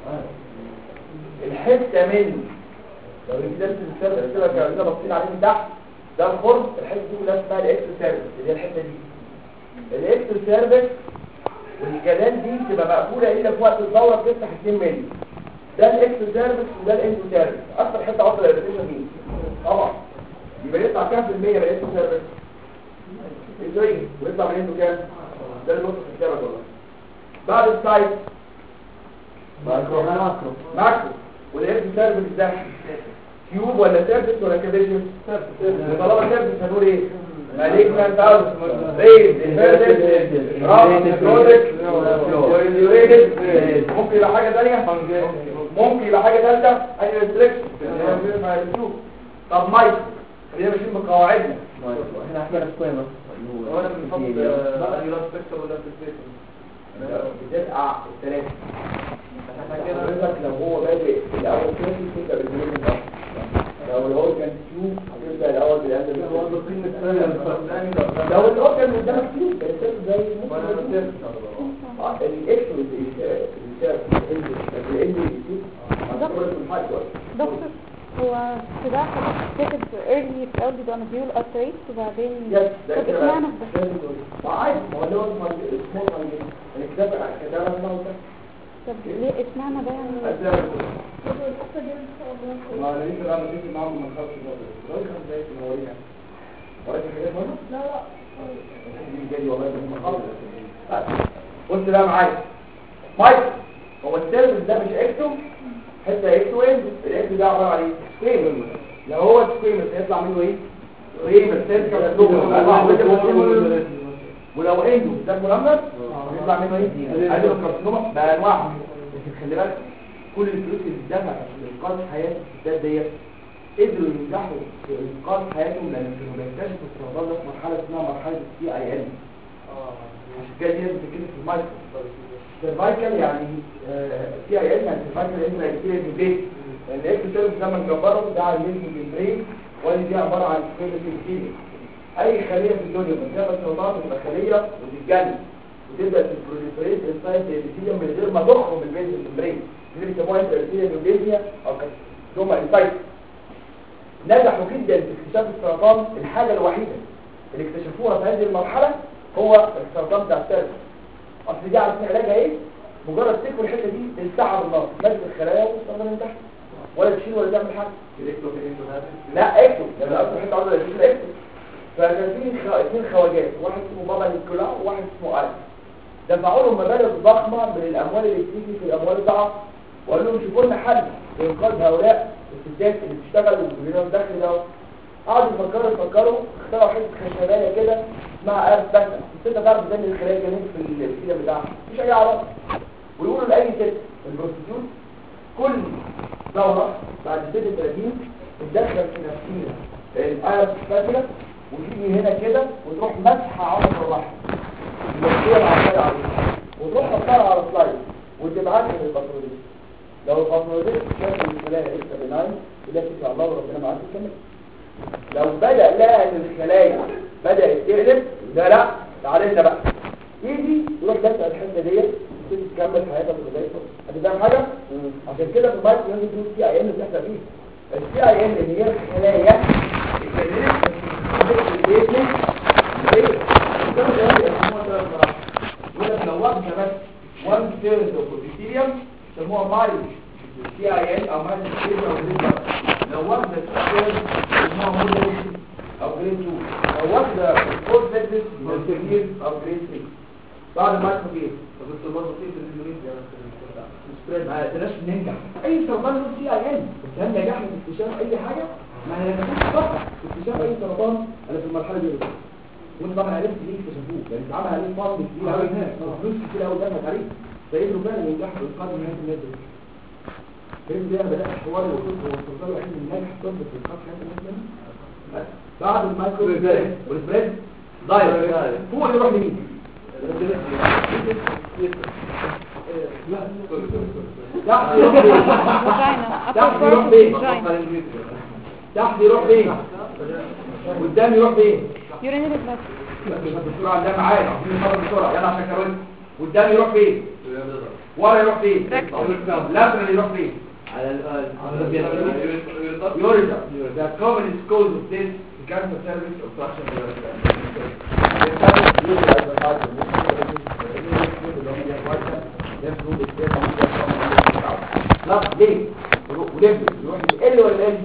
الحته من لو انت درس السيرفيس كده كده عندنا باصين عليه من تحت ده الخرم الحته دي كلها اسمها الاكسترا سيرفيس اللي هي الحته دي الاكسترا سيرفيس والكلام دي تبقى مقفوله الا في وقت الدوره بتفتح 2 مللي ده الاكسترا سيرفيس وده الاندو سيرفيس اكتر حته عضله الريتيشن مين طبعا يبقى يطلع كام في المية من الاكسترا سيرفيس 20 ويطلع من الاندو كام ده اللي نص في الكتابه والله بعد السايت ماكرو ماكرو والاكسترا سيرفيس ده كيوب ولا سيرفيس ولا كابيشن وطالما سيرفيس هنقول ايه مالجنانت اوت ريد انفيرتد رابط نيكروتيك ويوريتد ممكن يبقى حاجه ثانيه ممكن يبقى حاجه ثالثه اي ريستريكشن طب مايك خلينا ماشيين بقواعدنا احنا احنا سكويما هو انا بنحط بقى يورا سبيكتر ولا سبيكتر بتقع الثلاثه حضرتك لو هو بادئ الاول كده تبدا بالجنين ده لو الاورجن كيوب هتبدا الاول بالقلب هو القيمة الثانية الفرق لو الاورجن قدامك كيوب بيصير زي ممكن اه الاكس دكتور هو في ده حضرتك كاتب early في الاول بيبقى مديول ارتريت وبعدين يس ده طب كده اشمعنى بقى. ده؟ ما عادي ما هو اللي هو اسمه اسمه الكتاب الكتاب اسمه طب ليه اشمعنى ده يعني ما انا لسه بقى متفق معاهم من خمس دقايق دلوقتي خمس دقايق في المواضيع وراك حاجات مهمه؟ لا لا دي جاي والله ده هم خالص بص بقى معايا مايك هو السيرفس ده مش اكتو حته اكتو اند الاكتو ده عباره عن ايه؟ سكويمر لو هو سكويمر هيطلع منه ايه؟ سكويمر سيركل ولو اندو ده منمر يطلع منه ايه؟ ادي الكارسينوما بانواعهم لكن خلي بالك كل الفلوس اللي اتدفعت لإنقاذ حياة الستات ديت قدروا ينجحوا في إنقاذ حياتهم لأن كانوا بيكتشفوا السرطان ده في مرحلة اسمها مرحلة السي اي ال عشان كده دي لازم تتكلم في المايكرو سيرفايكال يعني سي اي ال يعني سيرفايكال انت بكتيريا في البيت لأن الاكس سيرفس لما نجبره ده على الجسم بالبرين ودي دي عبارة عن سكيلة بكتيريا أي خلية في الدنيا بتجمع السرطان بتبقى خلية وتتجنن وتبدأ تبروليفريت انسايد الابيثيليوم من غير ما تخرج من البيز الممبرين اللي بيسموها انترسيليا نيوبليزيا او كارسينوما انسايد نجحوا جدا في اكتشاف السرطان الحاجة الوحيدة اللي اكتشفوها في هذه المرحلة هو السرطان بتاع السيرفس اصل دي عارفين علاجها ايه مجرد تكوي الحتة دي تلسعها بالنار مادة الخلايا والسرطان من تحت ولا تشيل ولا تعمل حاجة لا اكتب لان اكتب حتة عضلة يشيل اكتب فكان في خ- اثنين خواجات واحد اسمه بابا نيكولا وواحد اسمه ألف دفعوا لهم مبالغ ضخمة من الأموال اللي بتيجي في الأموال الضعف وقال لهم شوفوا لنا حل لإنقاذ هؤلاء الستات اللي بتشتغل وبيجيبوا لهم دخل ده قعدوا يفكروا يفكروا اخترعوا حته خشبايه كده اسمها ارض بس الست تعرف ازاي ان الخلايا جنين في الفيلم بتاعها مفيش اي علاقه ويقولوا لاي ست البروستيتيوت كل دوره بعد 36 تدخل في نفسها الايرس فاتله وتيجي هنا كده وتروح مسحه عنق الرحم المسؤولة العمالة عليها وتروح حطها على سلايد وتبعتها للبطروليس لو البطروليس شاف الخلايا لسه بناين يقول لك ان شاء الله وربنا معاك تكمل لو بدأ لقى ان الخلايا بدأت تقلب ده لا تعالى لنا بقى يجي يروح دافع الحته ديت تبتدي تكمل حياتك زي الفل انت فاهم حاجه عشان كده في المايك لازم تقول سي اي ان اللي بتحصل فيه السي اي ان اللي هي الخلايا لو واخده بس 1 ثيرد اوف البكتيريوم يسموها مايل سي اي ان او مايل بكتيريا او جريد لو واخده 2 ثيرد يسموها مول او جريد 2 لو واخده 4 ثيرد يبقى كبير او جريد 3 بعد ما اسمه ايه طب انت برضه في الانجليزي يعني ما تلاش ننجح اي سرطان له سي اي ان بس هل نجحنا في اكتشاف اي حاجه ما نجحناش فقط في اكتشاف اي سرطان انا في المرحله دي بس وانت طبعا عرفت ليه اكتشفوه لان اتعمل عليه فاضل كتير قوي فلوس كتير قوي دفعت عليه فقدروا فعلا ينجحوا بالقدر من هذه الناس دي فهمت ليه انا بدات حوار وكنت وصلت له ان الناجح طب في الخط هذا بعد المايكرو والسبريد دايركت فوق يروح لمين لا تحت يروح فين فاجينا تحت upper يروح part فين of vagina تحت يروح فين قدام يروح فين urinary bladder بسرعه ده معايا عايزين نخلص بسرعه يلا عشان كمان قدام يروح فين ورا يروح فين لاترال يروح فين يوريدا the commonest cause of this cancer cervix obstruction لا ليه وليه يروح ال ولا ال